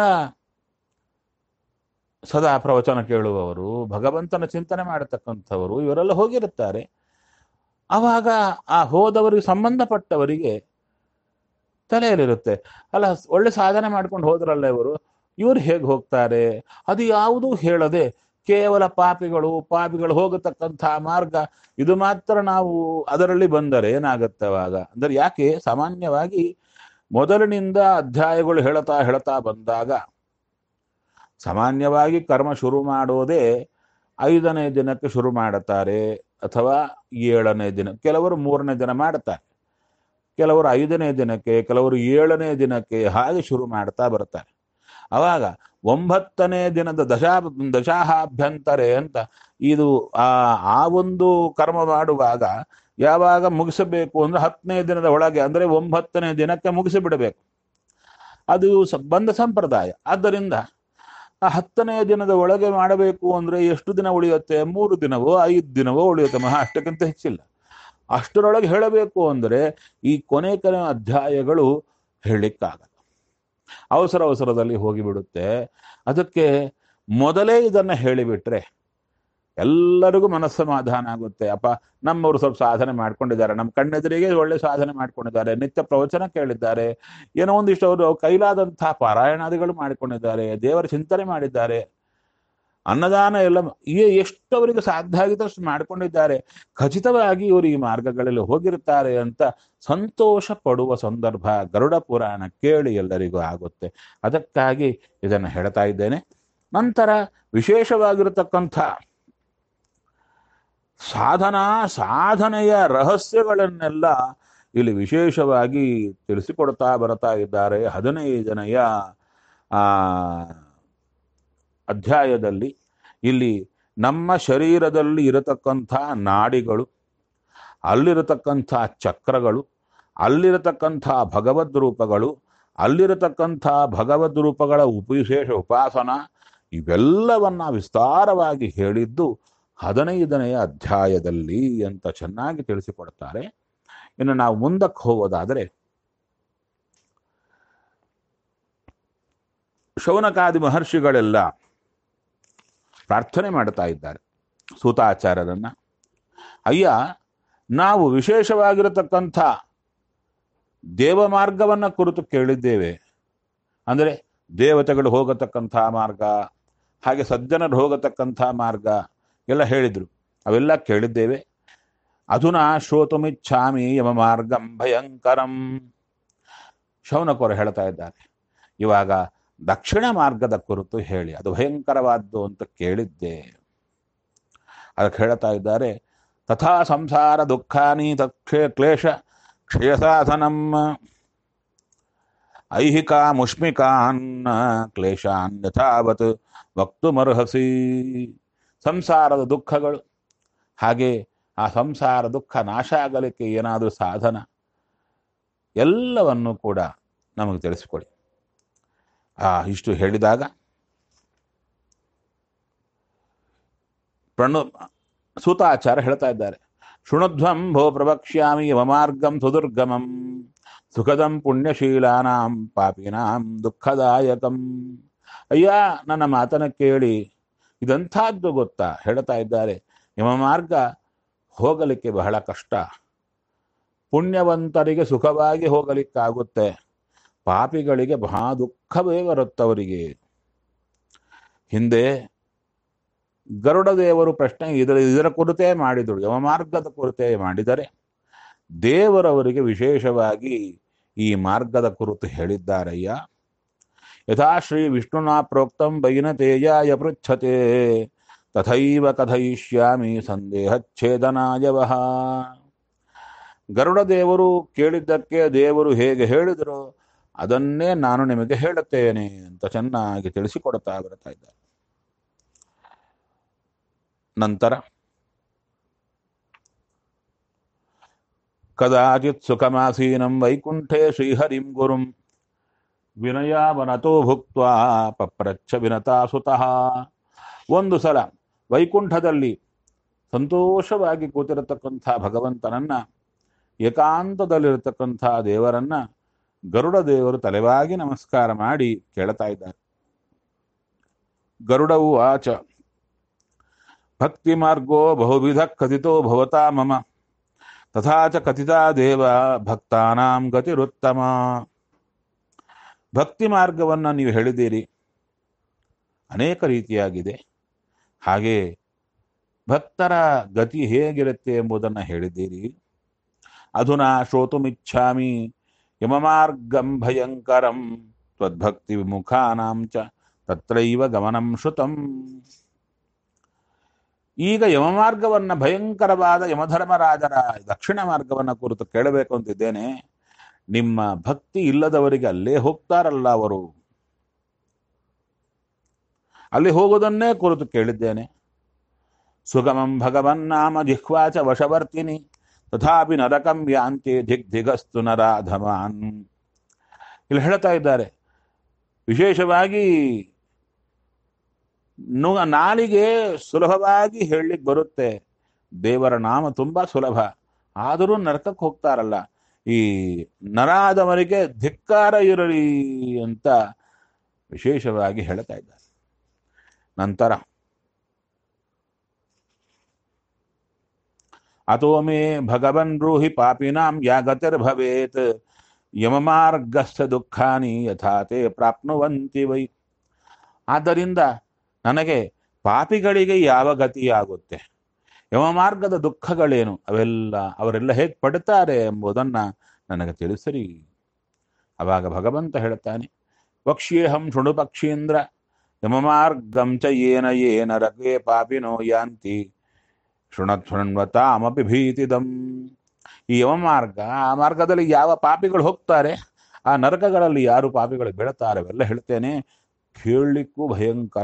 ಸದಾ ಪ್ರವಚನ ಕೇಳುವವರು ಭಗವಂತನ ಚಿಂತನೆ ಮಾಡತಕ್ಕಂಥವರು ಇವರೆಲ್ಲ ಹೋಗಿರುತ್ತಾರೆ ಆವಾಗ ಆ ಹೋದವರಿಗೆ ಸಂಬಂಧಪಟ್ಟವರಿಗೆ ತಲೆಯಲ್ಲಿರುತ್ತೆ ಅಲ್ಲ ಒಳ್ಳೆ ಸಾಧನೆ ಮಾಡ್ಕೊಂಡು ಹೋದ್ರಲ್ಲ ಇವರು ಇವರು ಹೇಗೆ ಹೋಗ್ತಾರೆ ಅದು ಯಾವುದೂ ಹೇಳದೆ ಕೇವಲ ಪಾಪಿಗಳು ಪಾಪಿಗಳು ಹೋಗತಕ್ಕಂಥ ಮಾರ್ಗ ಇದು ಮಾತ್ರ ನಾವು ಅದರಲ್ಲಿ ಬಂದರೆ ಏನಾಗುತ್ತೆ ಅವಾಗ ಅಂದ್ರೆ ಯಾಕೆ ಸಾಮಾನ್ಯವಾಗಿ ಮೊದಲಿನಿಂದ ಅಧ್ಯಾಯಗಳು ಹೇಳ್ತಾ ಹೇಳ್ತಾ ಬಂದಾಗ ಸಾಮಾನ್ಯವಾಗಿ ಕರ್ಮ ಶುರು ಮಾಡೋದೇ ಐದನೇ ದಿನಕ್ಕೆ ಶುರು ಮಾಡುತ್ತಾರೆ ಅಥವಾ ಏಳನೇ ದಿನ ಕೆಲವರು ಮೂರನೇ ದಿನ ಮಾಡ್ತಾರೆ ಕೆಲವರು ಐದನೇ ದಿನಕ್ಕೆ ಕೆಲವರು ಏಳನೇ ದಿನಕ್ಕೆ ಹಾಗೆ ಶುರು ಮಾಡ್ತಾ ಬರ್ತಾರೆ ಅವಾಗ ಒಂಬತ್ತನೇ ದಿನದ ದಶಾ ದಶಾಹಾಭ್ಯಂತರೆ ಅಂತ ಇದು ಆ ಆ ಒಂದು ಕರ್ಮ ಮಾಡುವಾಗ ಯಾವಾಗ ಮುಗಿಸಬೇಕು ಅಂದ್ರೆ ಹತ್ತನೇ ದಿನದ ಒಳಗೆ ಅಂದ್ರೆ ಒಂಬತ್ತನೇ ದಿನಕ್ಕೆ ಮುಗಿಸಿಬಿಡಬೇಕು ಅದು ಸ- ಬಂದ ಸಂಪ್ರದಾಯ ಆದ್ದರಿಂದ ಆ ಹತ್ತನೇ ದಿನದ ಒಳಗೆ ಮಾಡಬೇಕು ಅಂದ್ರೆ ಎಷ್ಟು ದಿನ ಉಳಿಯುತ್ತೆ ಮೂರು ದಿನವೋ ಐದು ದಿನವೋ ಉಳಿಯುತ್ತೆ ಮಹಾ ಅಷ್ಟಕ್ಕಿಂತ ಹೆಚ್ಚಿಲ್ಲ ಅಷ್ಟರೊಳಗೆ ಹೇಳಬೇಕು ಅಂದ್ರೆ ಈ ಕೊನೆ ಕೊನೆ ಅಧ್ಯಾಯಗಳು ಹೇಳಲಿಕ್ಕಾಗಲ್ಲ ಅವಸರ ಅವಸರದಲ್ಲಿ ಹೋಗಿಬಿಡುತ್ತೆ ಅದಕ್ಕೆ ಮೊದಲೇ ಇದನ್ನ ಹೇಳಿಬಿಟ್ರೆ ಎಲ್ಲರಿಗೂ ಮನಸ್ಸಮಾಧಾನ ಆಗುತ್ತೆ ಅಪ್ಪ ನಮ್ಮವರು ಸ್ವಲ್ಪ ಸಾಧನೆ ಮಾಡ್ಕೊಂಡಿದ್ದಾರೆ ನಮ್ಮ ಕಣ್ಣೆದುರಿಗೆ ಒಳ್ಳೆ ಸಾಧನೆ ಮಾಡ್ಕೊಂಡಿದ್ದಾರೆ ನಿತ್ಯ ಪ್ರವಚನ ಕೇಳಿದ್ದಾರೆ ಏನೋ ಒಂದಿಷ್ಟು ಅವರು ಕೈಲಾದಂತಹ ಪಾರಾಯಣಾದಿಗಳು ಮಾಡಿಕೊಂಡಿದ್ದಾರೆ ದೇವರ ಚಿಂತನೆ ಮಾಡಿದ್ದಾರೆ ಅನ್ನದಾನ ಎಲ್ಲ ಈ- ಎಷ್ಟು ಅವರಿಗೆ ಸಾಧ್ಯ ಆಗಿದ್ದಷ್ಟು ಮಾಡ್ಕೊಂಡಿದ್ದಾರೆ ಖಚಿತವಾಗಿ ಇವರು ಈ ಮಾರ್ಗಗಳಲ್ಲಿ ಹೋಗಿರ್ತಾರೆ ಅಂತ ಸಂತೋಷ ಪಡುವ ಸಂದರ್ಭ ಗರುಡ ಪುರಾಣ ಕೇಳಿ ಎಲ್ಲರಿಗೂ ಆಗುತ್ತೆ ಅದಕ್ಕಾಗಿ ಇದನ್ನು ಹೇಳ್ತಾ ಇದ್ದೇನೆ ನಂತರ ವಿಶೇಷವಾಗಿರತಕ್ಕಂಥ ಸಾಧನಾ ಸಾಧನೆಯ ರಹಸ್ಯಗಳನ್ನೆಲ್ಲ ಇಲ್ಲಿ ವಿಶೇಷವಾಗಿ ತಿಳಿಸಿಕೊಡ್ತಾ ಬರ್ತಾ ಇದ್ದಾರೆ ಹದಿನೈದನೆಯ ಆ ಅಧ್ಯಾಯದಲ್ಲಿ ಇಲ್ಲಿ ನಮ್ಮ ಶರೀರದಲ್ಲಿ ಇರತಕ್ಕಂಥ ನಾಡಿಗಳು ಅಲ್ಲಿರತಕ್ಕಂಥ ಚಕ್ರಗಳು ಅಲ್ಲಿರತಕ್ಕಂಥ ಭಗವದ್ ರೂಪಗಳು ಅಲ್ಲಿರತಕ್ಕಂಥ ಭಗವದ್ ರೂಪಗಳ ಉಪವಿಶೇಷ ಉಪಾಸನ ಇವೆಲ್ಲವನ್ನ ವಿಸ್ತಾರವಾಗಿ ಹೇಳಿದ್ದು ಹದಿನೈದನೆಯ ಅಧ್ಯಾಯದಲ್ಲಿ ಅಂತ ಚೆನ್ನಾಗಿ ತಿಳಿಸಿಕೊಡ್ತಾರೆ ಇನ್ನು ನಾವು ಮುಂದಕ್ಕೆ ಹೋಗೋದಾದರೆ ಶೌನಕಾದಿ ಮಹರ್ಷಿಗಳೆಲ್ಲ ಪ್ರಾರ್ಥನೆ ಮಾಡ್ತಾ ಇದ್ದಾರೆ ಸೂತಾಚಾರ್ಯರನ್ನ ಅಯ್ಯ ನಾವು ವಿಶೇಷವಾಗಿರತಕ್ಕಂಥ ದೇವ ಮಾರ್ಗವನ್ನ ಕುರಿತು ಕೇಳಿದ್ದೇವೆ ಅಂದರೆ ದೇವತೆಗಳು ಹೋಗತಕ್ಕಂಥ ಮಾರ್ಗ ಹಾಗೆ ಸಜ್ಜನರು ಹೋಗತಕ್ಕಂಥ ಮಾರ್ಗ ಎಲ್ಲ ಹೇಳಿದ್ರು ಅವೆಲ್ಲ ಕೇಳಿದ್ದೇವೆ ಅಧುನಾ ಶ್ರೋತುಮಿಚ್ಛಾಮಿ ಯಮ ಮಾರ್ಗಂ ಭಯಂಕರಂ ಶೌನಕರು ಹೇಳ್ತಾ ಇದ್ದಾರೆ ಇವಾಗ ದಕ್ಷಿಣ ಮಾರ್ಗದ ಕುರಿತು ಹೇಳಿ ಅದು ಭಯಂಕರವಾದ್ದು ಅಂತ ಕೇಳಿದ್ದೆ ಅದಕ್ಕೆ ಹೇಳ್ತಾ ಇದ್ದಾರೆ ತಥಾ ಸಂಸಾರ ದುಃಖಾನಿ ತಕ್ಷೇ ಕ್ಲೇಶ ಕ್ಷಯಸಾಧನಂ ಐಹಿಕ ಮುಷ್ಮಿಕಾನ್ ಕ್ಲೇಶಾನ್ ಯಥಾವತ್ ವಕ್ತುಮರ್ಹಸಿ ಸಂಸಾರದ ದುಃಖಗಳು ಹಾಗೆ ಆ ಸಂಸಾರ ದುಃಖ ನಾಶ ಆಗಲಿಕ್ಕೆ ಏನಾದರೂ ಸಾಧನ ಎಲ್ಲವನ್ನು ಕೂಡ ನಮಗೆ ತಿಳಿಸಿಕೊಡಿ ಆ ಇಷ್ಟು ಹೇಳಿದಾಗ ಪ್ರಣು ಸೂತಾಚಾರ ಹೇಳ್ತಾ ಇದ್ದಾರೆ ಶೃಣುಧ್ವಂ ಭೋ ಪ್ರವಕ್ಷ್ಯಾಮಿ ಯಮಮಾರ್ಗಂ ಸುದುರ್ಗಮಂ ಸುಖದಂ ಪುಣ್ಯಶೀಲಾನಾಂ ಪಾಪಿನಾಂ ದುಃಖದಾಯಕಂ ಅಯ್ಯ ನನ್ನ ಮಾತನ್ನ ಕೇಳಿ ಇದಂಥದ್ದು ಗೊತ್ತಾ ಹೇಳ್ತಾ ಇದ್ದಾರೆ ಯಮಮಾರ್ಗ ಹೋಗಲಿಕ್ಕೆ ಬಹಳ ಕಷ್ಟ ಪುಣ್ಯವಂತರಿಗೆ ಸುಖವಾಗಿ ಹೋಗಲಿಕ್ಕಾಗುತ್ತೆ ಪಾಪಿಗಳಿಗೆ ಬಹಳ ದುಃಖವೇ ಬರುತ್ತವರಿಗೆ ಹಿಂದೆ ಗರುಡ ದೇವರು ಪ್ರಶ್ನೆ ಇದರ ಇದರ ಕುರಿತೇ ಮಾಡಿದರು ಯಮಮಾರ್ಗದ ಕುರಿತೇ ಮಾಡಿದರೆ ದೇವರವರಿಗೆ ವಿಶೇಷವಾಗಿ ಈ ಮಾರ್ಗದ ಕುರಿತು ಹೇಳಿದ್ದಾರಯ್ಯ ಯಥಾ ಶ್ರೀ ವಿಷ್ಣುನಾ ಪ್ರೋಕ್ತಂ ಬೈನ ತೇಜಾಯ ಪೃಚ್ಛತೆ ತಥೈವ ಕಥಯಿಷ್ಯಾಮಿ ಸಂದೇಹಚ್ಛೇದನಾಯವಹ ಗರುಡ ದೇವರು ಕೇಳಿದ್ದಕ್ಕೆ ದೇವರು ಹೇಗೆ ಹೇಳಿದರು ಅದನ್ನೇ ನಾನು ನಿಮಗೆ ಹೇಳುತ್ತೇನೆ ಅಂತ ಚೆನ್ನಾಗಿ ತಿಳಿಸಿಕೊಡ್ತಾ ಬರ್ತಾ ಇದ್ದಾರೆ ನಂತರ ಕದಾಚಿತ್ ಸುಖಮಾಸೀನಂ ವೈಕುಂಠೆ ಶ್ರೀಹರಿಂ ಗುರುಂ ವಿನಯಾವನತೋ ಭುಕ್ತ ಪಪ್ರಚ್ಛ ವಿನತಾ ಸುತಃ ಒಂದು ಸಲ ವೈಕುಂಠದಲ್ಲಿ ಸಂತೋಷವಾಗಿ ಕೂತಿರತಕ್ಕಂಥ ಭಗವಂತನನ್ನ ಏಕಾಂತದಲ್ಲಿರತಕ್ಕಂಥ ದೇವರನ್ನ ಗರುಡ ದೇವರು ತಲೆವಾಗಿ ನಮಸ್ಕಾರ ಮಾಡಿ ಕೇಳ್ತಾ ಇದ್ದಾರೆ ಗರುಡವು ಆಚ ಭಕ್ತಿ ಮಾರ್ಗೋ ಬಹುವಿಧ ಕಥಿತೋ ಭವತಾ ಮಮ ತಥಾ ಚ ಕಥಿತಾ ದೇವ ಭಕ್ತಾನಾಂ ಗತಿರುತ್ತಮ ಭಕ್ತಿ ಮಾರ್ಗವನ್ನ ನೀವು ಹೇಳಿದ್ದೀರಿ ಅನೇಕ ರೀತಿಯಾಗಿದೆ ಹಾಗೆ ಭಕ್ತರ ಗತಿ ಹೇಗಿರುತ್ತೆ ಎಂಬುದನ್ನು ಹೇಳಿದ್ದೀರಿ ಅಧುನಾ ಶ್ರೋತುಮಿಚ್ಛಾಮಿ ಯಮಮಾರ್ಗಂ ಭಯಂಕರಂ ತ್ವದ್ಭಕ್ತಿ ವಿಮುಖಾನಾಂ ಚ ತತ್ರೈವ ಗಮನಂ ಶ್ರುತಂ ಈಗ ಯಮಮಾರ್ಗವನ್ನ ಭಯಂಕರವಾದ ಯಮಧರ್ಮರಾಜರ ದಕ್ಷಿಣ ಮಾರ್ಗವನ್ನ ಕುರಿತು ಕೇಳಬೇಕು ಅಂತಿದ್ದೇನೆ ನಿಮ್ಮ ಭಕ್ತಿ ಇಲ್ಲದವರಿಗೆ ಅಲ್ಲೇ ಹೋಗ್ತಾರಲ್ಲ ಅವರು ಅಲ್ಲಿ ಹೋಗುವುದನ್ನೇ ಕುರಿತು ಕೇಳಿದ್ದೇನೆ ಸುಗಮಂ ಭಗವನ್ನಾಮ ಜಿಹ್ವಾಚ ವಶವರ್ತಿನಿ ತಥಾಪಿ ನರಕಂ ಯಾಂತಿ ಧಿಗ್ ಧಿಗಸ್ತು ನರಾಧಮಾನ್ ಇಲ್ಲಿ ಹೇಳ್ತಾ ಇದ್ದಾರೆ ವಿಶೇಷವಾಗಿ ನು ನಾಲಿಗೆ ಸುಲಭವಾಗಿ ಹೇಳಲಿಕ್ಕೆ ಬರುತ್ತೆ ದೇವರ ನಾಮ ತುಂಬಾ ಸುಲಭ ಆದರೂ ನರಕಕ್ಕೆ ಹೋಗ್ತಾರಲ್ಲ ಈ ನರಾದವರಿಗೆ ಧಿಕ್ಕಾರ ಇರಲಿ ಅಂತ ವಿಶೇಷವಾಗಿ ಹೇಳ್ತಾ ಇದ್ದಾರೆ ನಂತರ ಅಥೋ ಮೇ ಭಗವನ್ ಬ್ರೂಹಿ ಪಾಪಿನಾಂ ಯಾ ಗತಿರ್ಭವೇತ್ ಯಮಮಾರ್ಗಸ್ಥ ದುಃಖಾನಿ ಯಥಾತೆ ಪ್ರಾಪ್ನುವಂತಿ ವೈ ಆದ್ದರಿಂದ ನನಗೆ ಪಾಪಿಗಳಿಗೆ ಯಾವ ಗತಿಯಾಗುತ್ತೆ ಯಮಮಾರ್ಗದ ದುಃಖಗಳೇನು ಅವೆಲ್ಲ ಅವರೆಲ್ಲ ಹೇಗೆ ಪಡ್ತಾರೆ ಎಂಬುದನ್ನ ನನಗೆ ತಿಳಿಸಿರಿ ಅವಾಗ ಭಗವಂತ ಹೇಳ್ತಾನೆ ಪಕ್ಷಿಯೇಹಂ ಶೃಣು ಪಕ್ಷೀಂದ್ರ ಯಮಮಾರ್ಗಂ ಚ ಏನ ಏನ ರಗೆ ಪಾಪಿನೋ ಯಾಂತಿ ಶೃಣತ್ ಶೃಣ್ವತಾಮಪಿ ಭೀತಿದಂ ಈ ಯಮಮಾರ್ಗ ಆ ಮಾರ್ಗದಲ್ಲಿ ಯಾವ ಪಾಪಿಗಳು ಹೋಗ್ತಾರೆ ಆ ನರಕಗಳಲ್ಲಿ ಯಾರು ಪಾಪಿಗಳು ಬೀಳ್ತಾರೆ ಅವೆಲ್ಲ ಹೇಳ್ತೇನೆ ಕೇಳಲಿಕ್ಕೂ ಭಯಂಕರ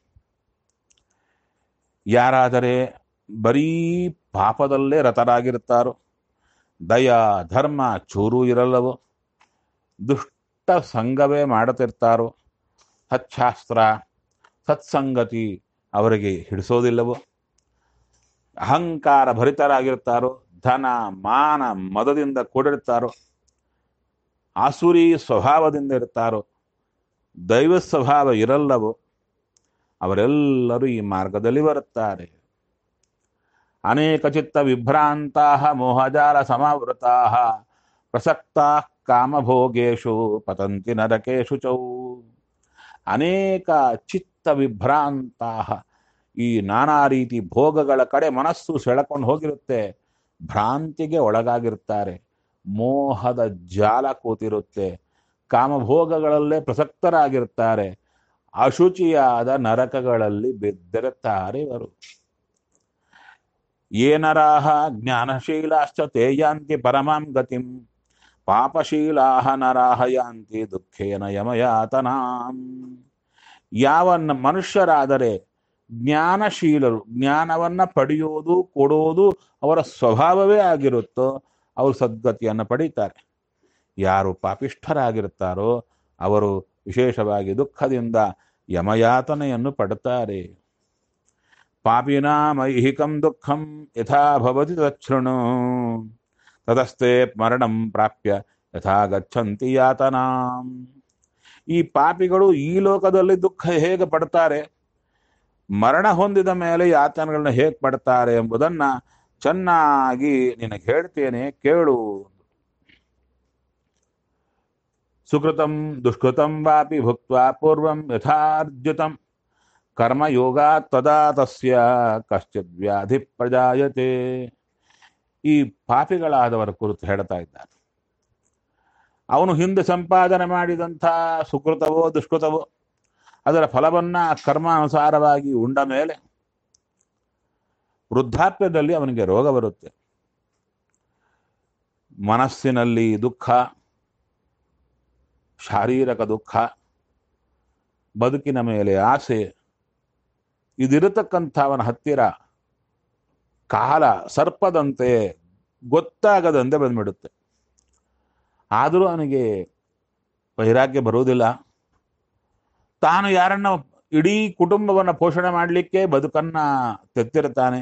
ಯಾರಾದರೆ ಬರೀ ಪಾಪದಲ್ಲೇ ರತರಾಗಿರ್ತಾರೋ ದಯ ಧರ್ಮ ಚೂರು ಇರಲ್ಲವೋ ದುಷ್ಟ ಸಂಘವೇ ಮಾಡುತ್ತಿರ್ತಾರೋ ಸಚ್ಛಾಸ್ತ್ರ ಸತ್ಸಂಗತಿ ಅವರಿಗೆ ಹಿಡಿಸೋದಿಲ್ಲವೋ ಅಹಂಕಾರ ಭರಿತರಾಗಿರ್ತಾರೋ ಧನ ಮಾನ ಮದದಿಂದ ಕೂಡಿರ್ತಾರೋ ಆಸುರಿ ಸ್ವಭಾವದಿಂದ ಇರ್ತಾರೋ ದೈವ ಸ್ವಭಾವ ಇರಲ್ಲವೋ ಅವರೆಲ್ಲರೂ ಈ ಮಾರ್ಗದಲ್ಲಿ ಬರುತ್ತಾರೆ ಅನೇಕ ಚಿತ್ತ ವಿಭ್ರಾಂತಾ ಮೋಹಜಾಲ ಸಮಾವೃತಾ ಪ್ರಸಕ್ತಾ ಕಾಮಭೋಗೇಶು ಪತಂತಿ ನರಕೇಶು ಚೌ ಅನೇಕ ಚಿತ್ತ ವಿಭ್ರಾಂತಾ ಈ ನಾನಾ ರೀತಿ ಭೋಗಗಳ ಕಡೆ ಮನಸ್ಸು ಸೆಳೆಕೊಂಡು ಹೋಗಿರುತ್ತೆ ಭ್ರಾಂತಿಗೆ ಒಳಗಾಗಿರ್ತಾರೆ ಮೋಹದ ಜಾಲ ಕೂತಿರುತ್ತೆ ಕಾಮಭೋಗಗಳಲ್ಲೇ ಪ್ರಸಕ್ತರಾಗಿರ್ತಾರೆ ಅಶುಚಿಯಾದ ನರಕಗಳಲ್ಲಿ ಬಿದ್ದಿರುತ್ತಾರೆ ಇವರು ಏನರಾಹ ಜ್ಞಾನಶೀಲಾಶ್ಚ ತೇಯಾಂತಿ ಪರಮಾಂ ಗತಿಂ ಪಾಪಶೀಲಾಹ ನರಾಹ ಯಾಂತಿ ದುಃಖೇನ ಯಮಯಾತನಾಂ ಯಾವ ನ- ಮನುಷ್ಯರಾದರೆ ಜ್ಞಾನಶೀಲರು ಜ್ಞಾನವನ್ನ ಪಡೆಯೋದು ಕೊಡೋದು ಅವರ ಸ್ವಭಾವವೇ ಆಗಿರುತ್ತೋ ಅವರು ಸದ್ಗತಿಯನ್ನು ಪಡೀತಾರೆ ಯಾರು ಪಾಪಿಷ್ಠರಾಗಿರ್ತಾರೋ ಅವರು ವಿಶೇಷವಾಗಿ ದುಃಖದಿಂದ ಯಮಯಾತನೆಯನ್ನು ಪಡ್ತಾರೆ ಪಾಪಿನಾಮೈಹಿಕಂ ದುಃಖಂ ಯಥಾ ಭವತಿ ತಚ್ಛೃಣು ತದಸ್ತೆ ಮರಣಂ ಪ್ರಾಪ್ಯ ಯಥಾ ಗಚ್ಚಂತಿ ಯಾತನಾಂ ಈ ಪಾಪಿಗಳು ಈ ಲೋಕದಲ್ಲಿ ದುಃಖ ಹೇಗೆ ಪಡ್ತಾರೆ ಮರಣ ಹೊಂದಿದ ಮೇಲೆ ಯಾತನೆಗಳನ್ನ ಹೇಗೆ ಪಡ್ತಾರೆ ಎಂಬುದನ್ನ ಚೆನ್ನಾಗಿ ನಿನಗೆ ಹೇಳ್ತೇನೆ ಕೇಳು ಸುಕೃತಂ ದುಷ್ಕೃತಂ ವಾಪಿ ಭುಕ್ತ್ವಾ ಪೂರ್ವಂ ಯಥಾರ್ಜಿತಂ ಕರ್ಮಯೋಗ ತದಾ ತಸ್ಯ ಕಶ್ಚಿತ್ ವ್ಯಾಧಿ ಪ್ರಜಾಯತೆ ಈ ಪಾಪಿಗಳಾದವರ ಕುರಿತು ಹೇಳ್ತಾ ಇದ್ದಾರೆ ಅವನು ಹಿಂದೆ ಸಂಪಾದನೆ ಮಾಡಿದಂಥ ಸುಕೃತವೋ ದುಷ್ಕೃತವೋ ಅದರ ಫಲವನ್ನ ಕರ್ಮಾನುಸಾರವಾಗಿ ಉಂಡ ಮೇಲೆ ವೃದ್ಧಾಪ್ಯದಲ್ಲಿ ಅವನಿಗೆ ರೋಗ ಬರುತ್ತೆ ಮನಸ್ಸಿನಲ್ಲಿ ದುಃಖ ಶಾರೀರಿಕ ದುಃಖ ಬದುಕಿನ ಮೇಲೆ ಆಸೆ ಇದಿರತಕ್ಕಂಥವನ ಹತ್ತಿರ ಕಾಲ ಸರ್ಪದಂತೆ ಗೊತ್ತಾಗದಂತೆ ಬಂದ್ಬಿಡುತ್ತೆ ಆದರೂ ಅವನಿಗೆ ವೈರಾಗ್ಯ ಬರುವುದಿಲ್ಲ ತಾನು ಯಾರನ್ನ ಇಡೀ ಕುಟುಂಬವನ್ನು ಪೋಷಣೆ ಮಾಡಲಿಕ್ಕೆ ಬದುಕನ್ನ ತೆತ್ತಿರ್ತಾನೆ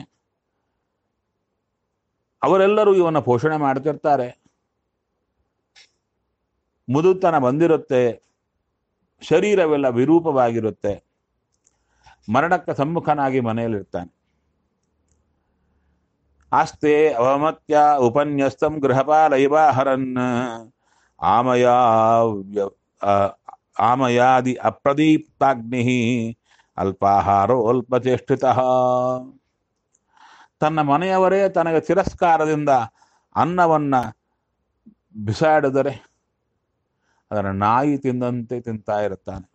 ಅವರೆಲ್ಲರೂ ಇವನ್ನ ಪೋಷಣೆ ಮಾಡ್ತಿರ್ತಾರೆ ಮುದುತನ ಬಂದಿರುತ್ತೆ ಶರೀರವೆಲ್ಲ ವಿರೂಪವಾಗಿರುತ್ತೆ ಮರಣಕ್ಕೆ ಸಮ್ಮುಖನಾಗಿ ಮನೆಯಲ್ಲಿರ್ತಾನೆ ಆಸ್ತೆ ಅವಮತ್ಯ ಉಪನ್ಯಸ್ತಂ ಗೃಹಪಾಲೈವಾಹರನ್ ಆಮಯಾ ಆಮಯಾದಿ ಅಪ್ರದೀಪ್ತಾಗ್ನಿ ಅಲ್ಪಾಹಾರೋ ಅಲ್ಪಚೇಷ್ಟಿತ ತನ್ನ ಮನೆಯವರೇ ತನಗೆ ತಿರಸ್ಕಾರದಿಂದ ಅನ್ನವನ್ನ ಬಿಸಾಡಿದರೆ ಅದರ ನಾಯಿ ತಿಂದಂತೆ ತಿಂತಾ ಇರುತ್ತಾನೆ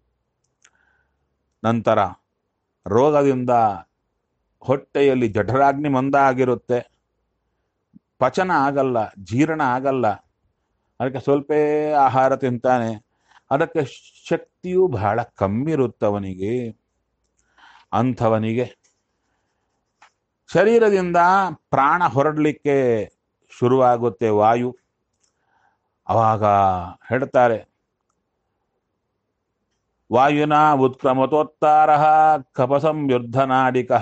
ನಂತರ ರೋಗದಿಂದ ಹೊಟ್ಟೆಯಲ್ಲಿ ಜಠರಾಗ್ನಿ ಮಂದ ಆಗಿರುತ್ತೆ ಪಚನ ಆಗಲ್ಲ ಜೀರ್ಣ ಆಗಲ್ಲ ಅದಕ್ಕೆ ಸ್ವಲ್ಪ ಆಹಾರ ತಿಂತಾನೆ ಅದಕ್ಕೆ ಶಕ್ತಿಯು ಬಹಳ ಕಮ್ಮಿ ಇರುತ್ತೆ ಅವನಿಗೆ ಅಂಥವನಿಗೆ ಶರೀರದಿಂದ ಪ್ರಾಣ ಹೊರಡಲಿಕ್ಕೆ ಶುರುವಾಗುತ್ತೆ ವಾಯು ಅವಾಗ ಹೇಳ್ತಾರೆ ವಾಯುನ ಉತ್ಕ್ರಮತೋತ್ತಾರ ಕಪಸಂಯುರ್ಧನಾಡಿಕ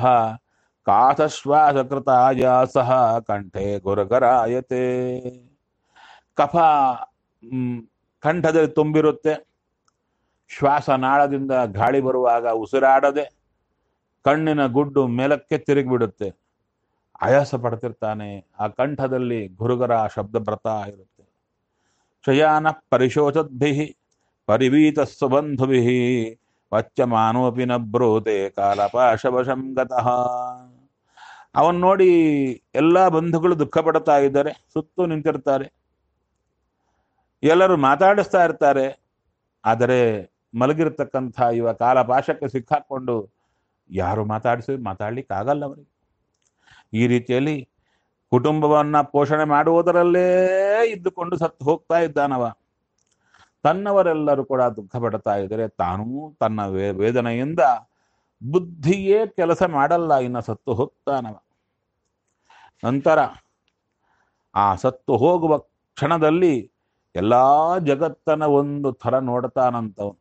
ಕಾಥಶ್ವಾಸಕೃತಾಯಾಸಃ ಕಂಠೆ ಗುರಗರಾಯತೆ ಕಫ ಮ್, ಕಂಠದಲ್ಲಿ ತುಂಬಿರುತ್ತೆ ಶ್ವಾಸನಾಳದಿಂದ ಗಾಳಿ ಬರುವಾಗ ಉಸಿರಾಡದೆ ಕಣ್ಣಿನ ಗುಡ್ಡು ಮೇಲಕ್ಕೆ ತಿರುಗಿಬಿಡುತ್ತೆ ಆಯಾಸ ಪಡ್ತಿರ್ತಾನೆ ಆ ಕಂಠದಲ್ಲಿ ಗುರುಗರ ಶಬ್ದ ಬರ್ತಾ ಇರುತ್ತೆ ಶಯಾನ ಪರಿಶೋಚದ್ಭಿ ಪರಿವೀತ ಸುಬಂಧುಭಿ ವಚ್ಚಮಾನೋಪಿ ನ ಬ್ರೂತೆ ಕಾಲಪಾಶವಶಂ ಗತಃ ಅವನ್ ನೋಡಿ ಎಲ್ಲಾ ಬಂಧುಗಳು ದುಃಖ ಪಡ್ತಾ ಇದ್ದಾರೆ ಸುತ್ತು ನಿಂತಿರ್ತಾರೆ ಎಲ್ಲರೂ ಮಾತಾಡಿಸ್ತಾ ಇರ್ತಾರೆ ಆದರೆ ಮಲಗಿರ್ತಕ್ಕಂಥ ಇವ ಕಾಲಪಾಶಕ್ಕೆ ಸಿಕ್ಕಾಕೊಂಡು ಯಾರು ಮಾತಾಡಿಸಿ ಮಾತಾಡ್ಲಿಕ್ಕೆ ಆಗಲ್ಲ ಅವರಿಗೆ ಈ ರೀತಿಯಲ್ಲಿ ಕುಟುಂಬವನ್ನ ಪೋಷಣೆ ಮಾಡುವುದರಲ್ಲೇ ಇದ್ದುಕೊಂಡು ಸತ್ತು ಹೋಗ್ತಾ ಇದ್ದಾನವ ತನ್ನವರೆಲ್ಲರೂ ಕೂಡ ದುಃಖ ಪಡ್ತಾ ಇದ್ದಾರೆ ತಾನೂ ತನ್ನ ವೇ ವೇದನೆಯಿಂದ ಬುದ್ಧಿಯೇ ಕೆಲಸ ಮಾಡಲ್ಲ ಇನ್ನು ಸತ್ತು ಹೋಗ್ತಾನವ ನಂತರ ಆ ಸತ್ತು ಹೋಗುವ ಕ್ಷಣದಲ್ಲಿ ಎಲ್ಲಾ ಜಗತ್ತನ್ನ ಒಂದು ಥರ ನೋಡ್ತಾನಂತವನು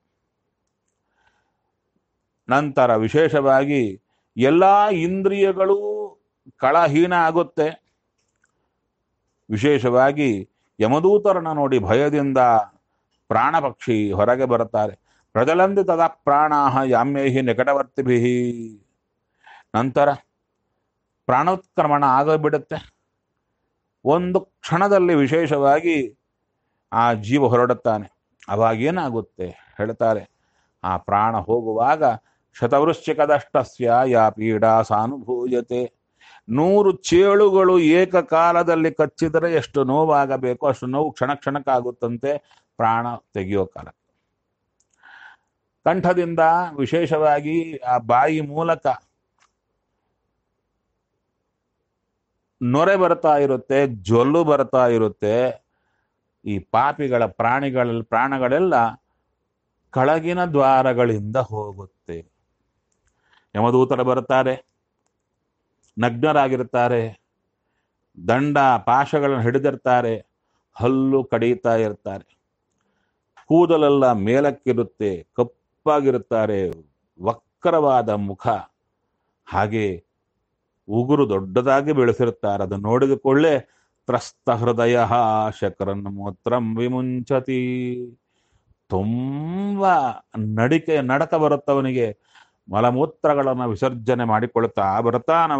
ನಂತರ ವಿಶೇಷವಾಗಿ ಎಲ್ಲಾ ಇಂದ್ರಿಯಗಳು ಕಳಹೀನ ಆಗುತ್ತೆ ವಿಶೇಷವಾಗಿ ಯಮದೂತರನ್ನ ನೋಡಿ ಭಯದಿಂದ ಪ್ರಾಣ ಪಕ್ಷಿ ಹೊರಗೆ ಬರುತ್ತಾರೆ ಪ್ರಜಲಂದಿ ತದಾ ಪ್ರಾಣಾಹ ಯಾಮ್ಯೈಹಿ ನಿಕಟವರ್ತಿಭಿ ನಂತರ ಪ್ರಾಣೋತ್ಕ್ರಮಣ ಆಗಬಿಡುತ್ತೆ ಒಂದು ಕ್ಷಣದಲ್ಲಿ ವಿಶೇಷವಾಗಿ ಆ ಜೀವ ಹೊರಡುತ್ತಾನೆ ಅವಾಗ ಏನಾಗುತ್ತೆ ಹೇಳ್ತಾರೆ ಆ ಪ್ರಾಣ ಹೋಗುವಾಗ ಶತವೃಶ್ಚಿಕದಷ್ಟಸ್ಯ ಯಾ ಪೀಡಾ ಸಾನುಭೂಯತೆ ನೂರು ಚೇಳುಗಳು ಏಕಕಾಲದಲ್ಲಿ ಕಚ್ಚಿದರೆ ಎಷ್ಟು ನೋವಾಗಬೇಕು ಅಷ್ಟು ನೋವು ಕ್ಷಣ ಕ್ಷಣಕ್ಕಾಗುತ್ತಂತೆ ಪ್ರಾಣ ತೆಗೆಯೋ ಕಾಲ ಕಂಠದಿಂದ ವಿಶೇಷವಾಗಿ ಆ ಬಾಯಿ ಮೂಲಕ ನೊರೆ ಬರ್ತಾ ಇರುತ್ತೆ ಜೊಲ್ಲು ಬರ್ತಾ ಇರುತ್ತೆ ಈ ಪಾಪಿಗಳ ಪ್ರಾಣಿಗಳ ಪ್ರಾಣಗಳೆಲ್ಲ ಕೆಳಗಿನ ದ್ವಾರಗಳಿಂದ ಹೋಗುತ್ತೆ ಯಮದೂತರು ಬರ್ತಾರೆ ನಗ್ನರಾಗಿರ್ತಾರೆ ದಂಡ ಪಾಶಗಳನ್ನು ಹಿಡಿದಿರ್ತಾರೆ ಹಲ್ಲು ಕಡಿತಾ ಇರ್ತಾರೆ ಕೂದಲೆಲ್ಲ ಮೇಲಕ್ಕಿರುತ್ತೆ ಕಪ್ಪಾಗಿರುತ್ತಾರೆ ವಕ್ರವಾದ ಮುಖ ಹಾಗೆ ಉಗುರು ದೊಡ್ಡದಾಗಿ ಬೆಳೆಸಿರುತ್ತಾರೆ ಅದನ್ನು ನೋಡಿದ ಕೂಡಲೇ ತ್ರಸ್ತ ಹೃದಯ ಶಕರನ್ ಮೂತ್ರಂ ವಿಮುಂಚತಿ ತುಂಬ ನಡಿಕೆ ನಡಕ ಬರುತ್ತವನಿಗೆ ಮಲಮೂತ್ರಗಳನ್ನು ವಿಸರ್ಜನೆ ಮಾಡಿಕೊಳ್ತಾ ಬರ್ತಾನವ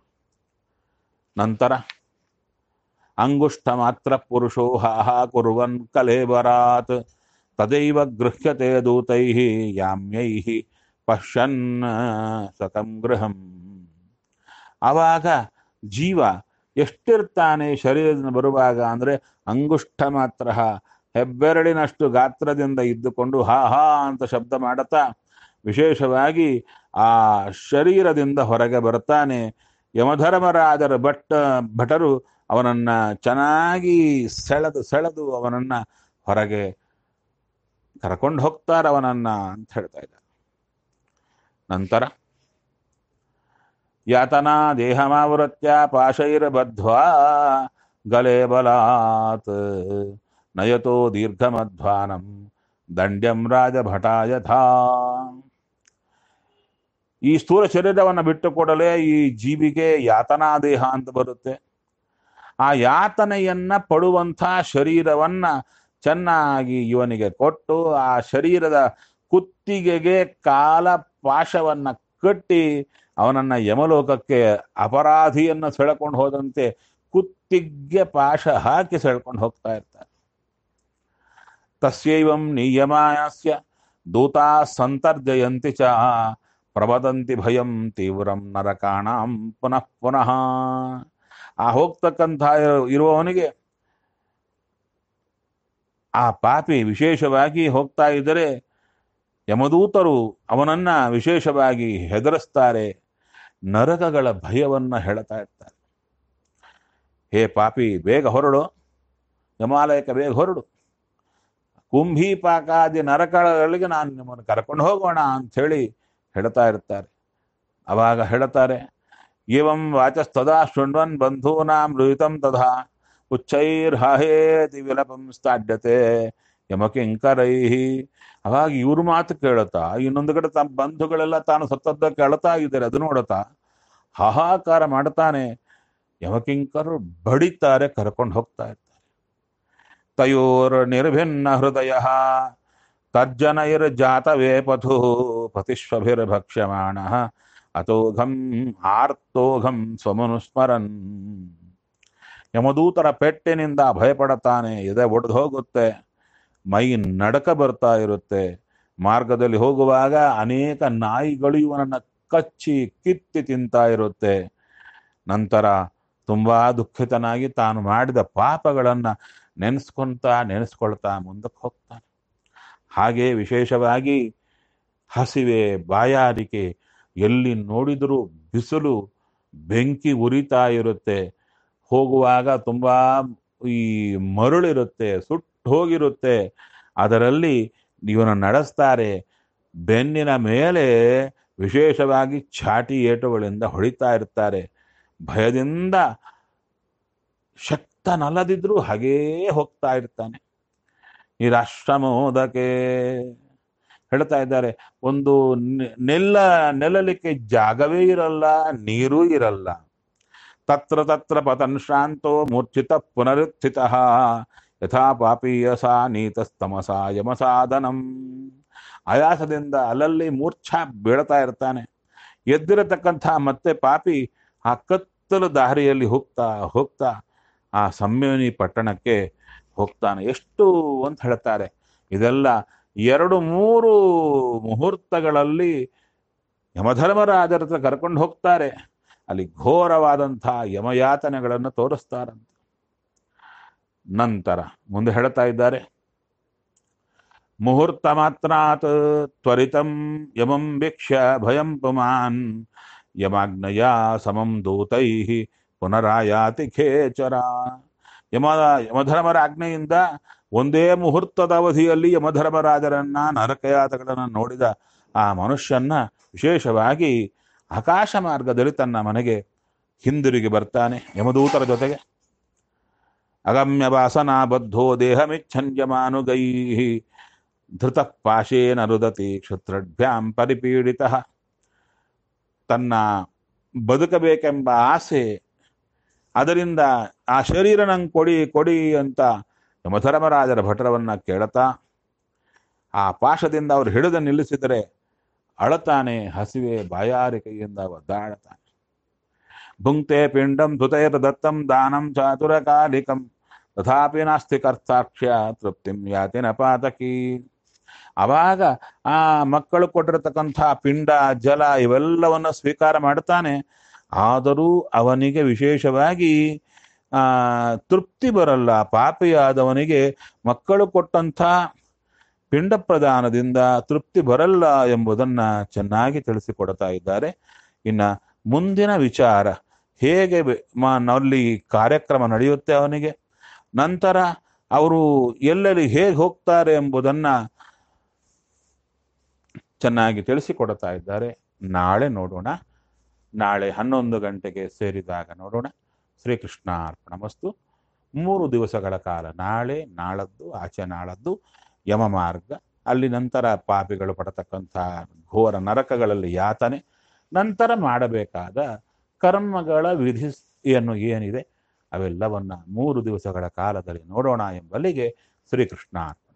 ನಂತರ ಅಂಗುಷ್ಠ ಮಾತ್ರ ಪುರುಷೋ ಹಾಹ ಕುರುವನ್ ಕಲೇಬರಾತ್ ತದೈವ ಗೃಹ್ಯತೆ ದೂತೈ ಯಾಮ್ಯೈ ಪಶ್ಯನ್ ಸತಂ ಗೃಹಂ ಆವಾಗ ಜೀವ ಎಷ್ಟಿರ್ತಾನೆ ಶರೀರದಿಂದ ಬರುವಾಗ ಅಂದ್ರೆ ಅಂಗುಷ್ಠ ಮಾತ್ರ ಹೆಬ್ಬೆರಳಿನಷ್ಟು ಗಾತ್ರದಿಂದ ಇದ್ದುಕೊಂಡು ಹಾ ಹಾ ಅಂತ ಶಬ್ದ ಮಾಡುತ್ತಾ ವಿಶೇಷವಾಗಿ ಆ ಶರೀರದಿಂದ ಹೊರಗೆ ಬರ್ತಾನೆ ಯಮಧರ್ಮರಾಜರ ಭಟ್ ಭಟರು ಅವನನ್ನ ಚೆನ್ನಾಗಿ ಸೆಳೆದು ಸೆಳೆದು ಅವನನ್ನ ಹೊರಗೆ ಕರ್ಕೊಂಡು ಹೋಗ್ತಾರೆ ಅವನನ್ನ ಅಂತ ಹೇಳ್ತಾ ಇದ್ದಾರೆ ನಂತರ ಯಾತನಾ ದೇಹಮಾವೃತ್ಯ ಪಾಶೈರ್ಬದ್ಧ್ವಾ ಗಲೆ ಬಲಾತ್ ನಯತೋ ದೀರ್ಘಮಧ್ವಾನಂ ದಂಡ್ಯಂ ರಾಜಭಟಾಯಥಾ ಈ ಸ್ಥೂಲ ಶರೀರವನ್ನು ಬಿಟ್ಟು ಕೊಡಲೇ ಈ ಜೀವಿಗೆ ಯಾತನಾ ದೇಹ ಅಂತ ಬರುತ್ತೆ ಆ ಯಾತನೆಯನ್ನ ಪಡುವಂಥ ಶರೀರವನ್ನ ಚೆನ್ನಾಗಿ ಇವನಿಗೆ ಕೊಟ್ಟು ಆ ಶರೀರದ ಕುತ್ತಿಗೆಗೆ ಕಾಲ ಪಾಶವನ್ನ ಕಟ್ಟಿ ಅವನನ್ನ ಯಮಲೋಕಕ್ಕೆ ಅಪರಾಧಿಯನ್ನ ಸೆಳೆಕೊಂಡು ಹೋದಂತೆ ಕುತ್ತಿಗೆ ಪಾಶ ಹಾಕಿ ಸೆಳ್ಕೊಂಡು ಹೋಗ್ತಾ ಇರ್ತಾರೆ ತಸ್ಯೈವಂ ನಿಯಮಾಯಸ್ಯ ದೂತಾ ಸಂತರ್ಜಯಂತಿ ಚ ಪ್ರವದಂತಿ ಭಯಂ ತೀವ್ರಂ ನರಕಾಣಾಂ ಪುನಃ ಪುನಃ ಆ ಹೋಗ್ತಕ್ಕಂಥ ಇರುವವನಿಗೆ ಆ ಪಾಪಿ ವಿಶೇಷವಾಗಿ ಹೋಗ್ತಾ ಇದ್ದರೆ ಯಮದೂತರು ಅವನನ್ನ ವಿಶೇಷವಾಗಿ ಹೆದರಿಸ್ತಾರೆ ನರಕಗಳ ಭಯವನ್ನ ಹೇಳ್ತಾ ಇರ್ತಾರೆ ಹೇ ಪಾಪಿ ಬೇಗ ಹೊರಡು ಹಿಮಾಲಯಕ್ಕೆ ಬೇಗ ಹೊರಡು ಕುಂಭೀಪಾಕಾದಿ ನರಕಗಳಿಗೆ ನಾನು ನಿಮ್ಮನ್ನು ಕರ್ಕೊಂಡು ಹೋಗೋಣ ಅಂಥೇಳಿ ಹೇಳ್ತಾ ಇರ್ತಾರೆ ಅವಾಗ ಹೇಳ್ತಾರೆ ಏವಂ ವಾಚಸ್ತದಾ ಶೃಣ್ವನ್ ಬಂಧೂನಾಂ ರುಹಿತಂ ತಥಾ ಉಚ್ಚೈರ್ಹಾಹೇತಿ ವಿಲಪಂ ಸ್ತಾಡ್ಯತೆ ಯಮಕಿಂಕರೈ ಅವಾಗ ಇವ್ರ ಮಾತು ಕೇಳುತ್ತಾ ಇನ್ನೊಂದು ಕಡೆ ತಮ್ಮ ಬಂಧುಗಳೆಲ್ಲ ತಾನು ಸತ್ತದ್ದ ಕೇಳ್ತಾ ಇದ್ದಾರೆ ಅದು ನೋಡುತ್ತಾ ಹಾಹಾಕಾರ ಮಾಡ್ತಾನೆ ಯಮಕಿಂಕರು ಬಡಿತಾರೆ ಕರ್ಕೊಂಡು ಹೋಗ್ತಾ ಇರ್ತಾರೆ ತಯೋರ್ ನಿರ್ಭಿನ್ನ ಹೃದಯ ತಜ್ಜನೈರ್ಜಾತವೇ ಪಥು ಪತಿಷ್ವಭಿರ್ಭಕ್ಷ್ಯಮಾಣ ಅತೋಘಂ ಆರ್ತೋಘಂ ಸ್ವಮನುಸ್ಮರನ್ ಯಮದೂತರ ಪೆಟ್ಟಿನಿಂದ ಭಯಪಡುತ್ತಾನೆ ಎದೆ ಒಡೆದು ಹೋಗುತ್ತೆ ಮೈ ನಡಕ ಬರ್ತಾ ಇರುತ್ತೆ ಮಾರ್ಗದಲ್ಲಿ ಹೋಗುವಾಗ ಅನೇಕ ನಾಯಿಗಳು ಇವನನ್ನ ಕಚ್ಚಿ ಕಿತ್ತಿ ತಿಂತಾ ಇರುತ್ತೆ ನಂತರ ತುಂಬಾ ದುಃಖಿತನಾಗಿ ತಾನು ಮಾಡಿದ ಪಾಪಗಳನ್ನ ನೆನೆಸ್ಕೊಂತಾ ನೆನೆಸ್ಕೊಳ್ತಾ ಮುಂದಕ್ಕೆ ಹೋಗ್ತಾನೆ ಹಾಗೆ ವಿಶೇಷವಾಗಿ ಹಸಿವೆ ಬಾಯಾರಿಕೆ ಎಲ್ಲಿ ನೋಡಿದರೂ ಬಿಸಿಲು ಬೆಂಕಿ ಉರಿತಾ ಇರುತ್ತೆ ಹೋಗುವಾಗ ತುಂಬಾ ಈ ಮರುಳಿರುತ್ತೆ ಸುಟ್ಟು ಹೋಗಿರುತ್ತೆ ಅದರಲ್ಲಿ ಇವನು ನಡೆಸ್ತಾರೆ ಬೆನ್ನಿನ ಮೇಲೆ ವಿಶೇಷವಾಗಿ ಛಾಟಿ ಏಟುಗಳಿಂದ ಹೊಡಿತಾ ಇರ್ತಾರೆ ಭಯದಿಂದ ಶಕ್ತನಲ್ಲದಿದ್ರೂ ಹಾಗೇ ಹೋಗ್ತಾ ಇರ್ತಾನೆ ಈ ರಾಷ್ಟ್ರಮೋದಕ್ಕೆ ಹೇಳ್ತಾ ಇದ್ದಾರೆ ಒಂದು ನೆ- ನೆಲ್ಲ ನೆಲಲಿಕ್ಕೆ ಜಾಗವೇ ಇರಲ್ಲ ನೀರೂ ಇರಲ್ಲ ತತ್ರ ತತ್ರ ಪತನ್ ಶ್ರಾಂತೋ ಮೂರ್ಛಿತ ಪುನರುತ್ಥಿತ ಯಥಾ ಪಾಪೀಯಸ ನೀತಸ್ತಮಸ ಯಮಸಾಧನಂ ಆಯಾಸದಿಂದ ಅಲ್ಲಲ್ಲಿ ಮೂರ್ಛಾ ಬೀಳ್ತಾ ಇರ್ತಾನೆ ಎದ್ದಿರತಕ್ಕಂಥ ಮತ್ತೆ ಪಾಪಿ ಆ ಕತ್ತಲು ದಾರಿಯಲ್ಲಿ ಹೋಗ್ತಾ ಹೋಗ್ತಾ ಆ ಸಂಯಮನಿ ಪಟ್ಟಣಕ್ಕೆ ಹೋಗ್ತಾನೆ ಎಷ್ಟು ಅಂತ ಹೇಳ್ತಾರೆ ಇದೆಲ್ಲ ಎರಡು ಮೂರು ಮುಹೂರ್ತಗಳಲ್ಲಿ ಯಮಧರ್ಮರಾಜರ ಹತ್ರ ಕರ್ಕೊಂಡು ಹೋಗ್ತಾರೆ ಅಲ್ಲಿ ಘೋರವಾದಂತಹ ಯಮಯಾತನೆಗಳನ್ನು ತೋರಿಸ್ತಾರಂತೆ ನಂತರ ಮುಂದೆ ಹೇಳ್ತಾ ಇದ್ದಾರೆ ಮುಹೂರ್ತ ಮಾತ್ರಾತ್ ತ್ವರಿತಂ ಯಮಂ ವೀಕ್ಷ್ಯ ಭಯಂ ಪುಮಾನ್ ಯಮಾಗ್ನಯ ಸಮಂ ದೂತೈ ಪುನರಾಯಾತಿ ಖೇಚರ ಯಮ ಯಮಧರ್ಮರ ಆಜ್ಞೆಯಿಂದ ಒಂದೇ ಮುಹೂರ್ತದ ಅವಧಿಯಲ್ಲಿ ಯಮಧರ್ಮರಾಜರನ್ನ ನರಕಯಾತಗಳನ್ನು ನೋಡಿದ ಆ ಮನುಷ್ಯನ್ನ ವಿಶೇಷವಾಗಿ ಆಕಾಶ ಮಾರ್ಗದಲ್ಲಿ ತನ್ನ ಮನೆಗೆ ಹಿಂದಿರುಗಿ ಬರ್ತಾನೆ ಯಮದೂತರ ಜೊತೆಗೆ ಅಗಮ್ಯ ವಾಸನಾ ಬದ್ಧೋ ದೇಹಮಿಚ್ಛನ್ಯಮಾನುಗೈ ಧೃತ ಪಾಶೇನ ರುದತಿ ಕ್ಷುತ್ರಭ್ಯಾಂ ಪರಿಪೀಡಿತ ತನ್ನ ಬದುಕಬೇಕೆಂಬ ಆಸೆ ಅದರಿಂದ ಆ ಶರೀರ ನಂಗೆ ಕೊಡಿ ಕೊಡಿ ಅಂತ ಯಮಧರ್ಮರಾಜರ ಭಟರವನ್ನ ಕೇಳತಾ ಆ ಪಾಶದಿಂದ ಅವರು ಹಿಡಿದು ನಿಲ್ಲಿಸಿದರೆ ಅಳತಾನೆ ಹಸಿವೆ ಬಾಯಾರಿಕೆಯಿಂದ ಒದ್ದಾಡತಾನೆ ಭುಂಕ್ತೆ ಪಿಂಡಂ ಧುತೈರ ದತ್ತಂ ದಾನಂ ಚಾತುರಕಾಲಿಕಂ ತಥಾಪಿ ನಾಸ್ತಿ ಕರ್ತಾಕ್ಷ್ಯ ತೃಪ್ತಿಂ ಯಾತಿ ನ ಪಾತಕಿ ಅವಾಗ ಆ ಮಕ್ಕಳು ಕೊಟ್ಟಿರತಕ್ಕಂಥ ಪಿಂಡ ಜಲ ಇವೆಲ್ಲವನ್ನ ಸ್ವೀಕಾರ ಮಾಡ್ತಾನೆ ಆದರೂ ಅವನಿಗೆ ವಿಶೇಷವಾಗಿ ಆ ತೃಪ್ತಿ ಬರಲ್ಲ ಪಾಪಿಯಾದವನಿಗೆ ಮಕ್ಕಳು ಕೊಟ್ಟಂಥ ಪಿಂಡ ಪ್ರದಾನದಿಂದ ತೃಪ್ತಿ ಬರಲ್ಲ ಎಂಬುದನ್ನ ಚೆನ್ನಾಗಿ ತಿಳಿಸಿಕೊಡ್ತಾ ಇದ್ದಾರೆ ಇನ್ನ ಮುಂದಿನ ವಿಚಾರ ಹೇಗೆ ಬೆ- ಮ- ನಲ್ಲಿ ಕಾರ್ಯಕ್ರಮ ನಡೆಯುತ್ತೆ ಅವನಿಗೆ ನಂತರ ಅವರು ಎಲ್ಲೆಲ್ಲಿ ಹೇಗೆ ಹೋಗ್ತಾರೆ ಎಂಬುದನ್ನ ಚೆನ್ನಾಗಿ ತಿಳಿಸಿಕೊಡ್ತಾ ಇದ್ದಾರೆ ನಾಳೆ ನೋಡೋಣ ನಾಳೆ ಹನ್ನೊಂದು ಗಂಟೆಗೆ ಸೇರಿದಾಗ ನೋಡೋಣ ಶ್ರೀಕೃಷ್ಣ ಅರ್ಪಣಮಸ್ತು ಮೂರು ದಿವಸಗಳ ಕಾಲ ನಾಳೆ ನಾಳದ್ದು ಆಚೆ ನಾಳದ್ದು ಯಮ ಮಾರ್ಗ ಅಲ್ಲಿ ನಂತರ ಪಾಪಿಗಳು ಪಡತಕ್ಕಂಥ ಘೋರ ನರಕಗಳಲ್ಲಿ ಯಾತನೆ ನಂತರ ಮಾಡಬೇಕಾದ ಕರ್ಮಗಳ ವಿಧಿ ಏನು ಏನಿದೆ ಅವೆಲ್ಲವನ್ನ ಮೂರು ದಿವಸಗಳ ಕಾಲದಲ್ಲಿ ನೋಡೋಣ ಎಂಬಲ್ಲಿಗೆ ಶ್ರೀಕೃಷ್ಣ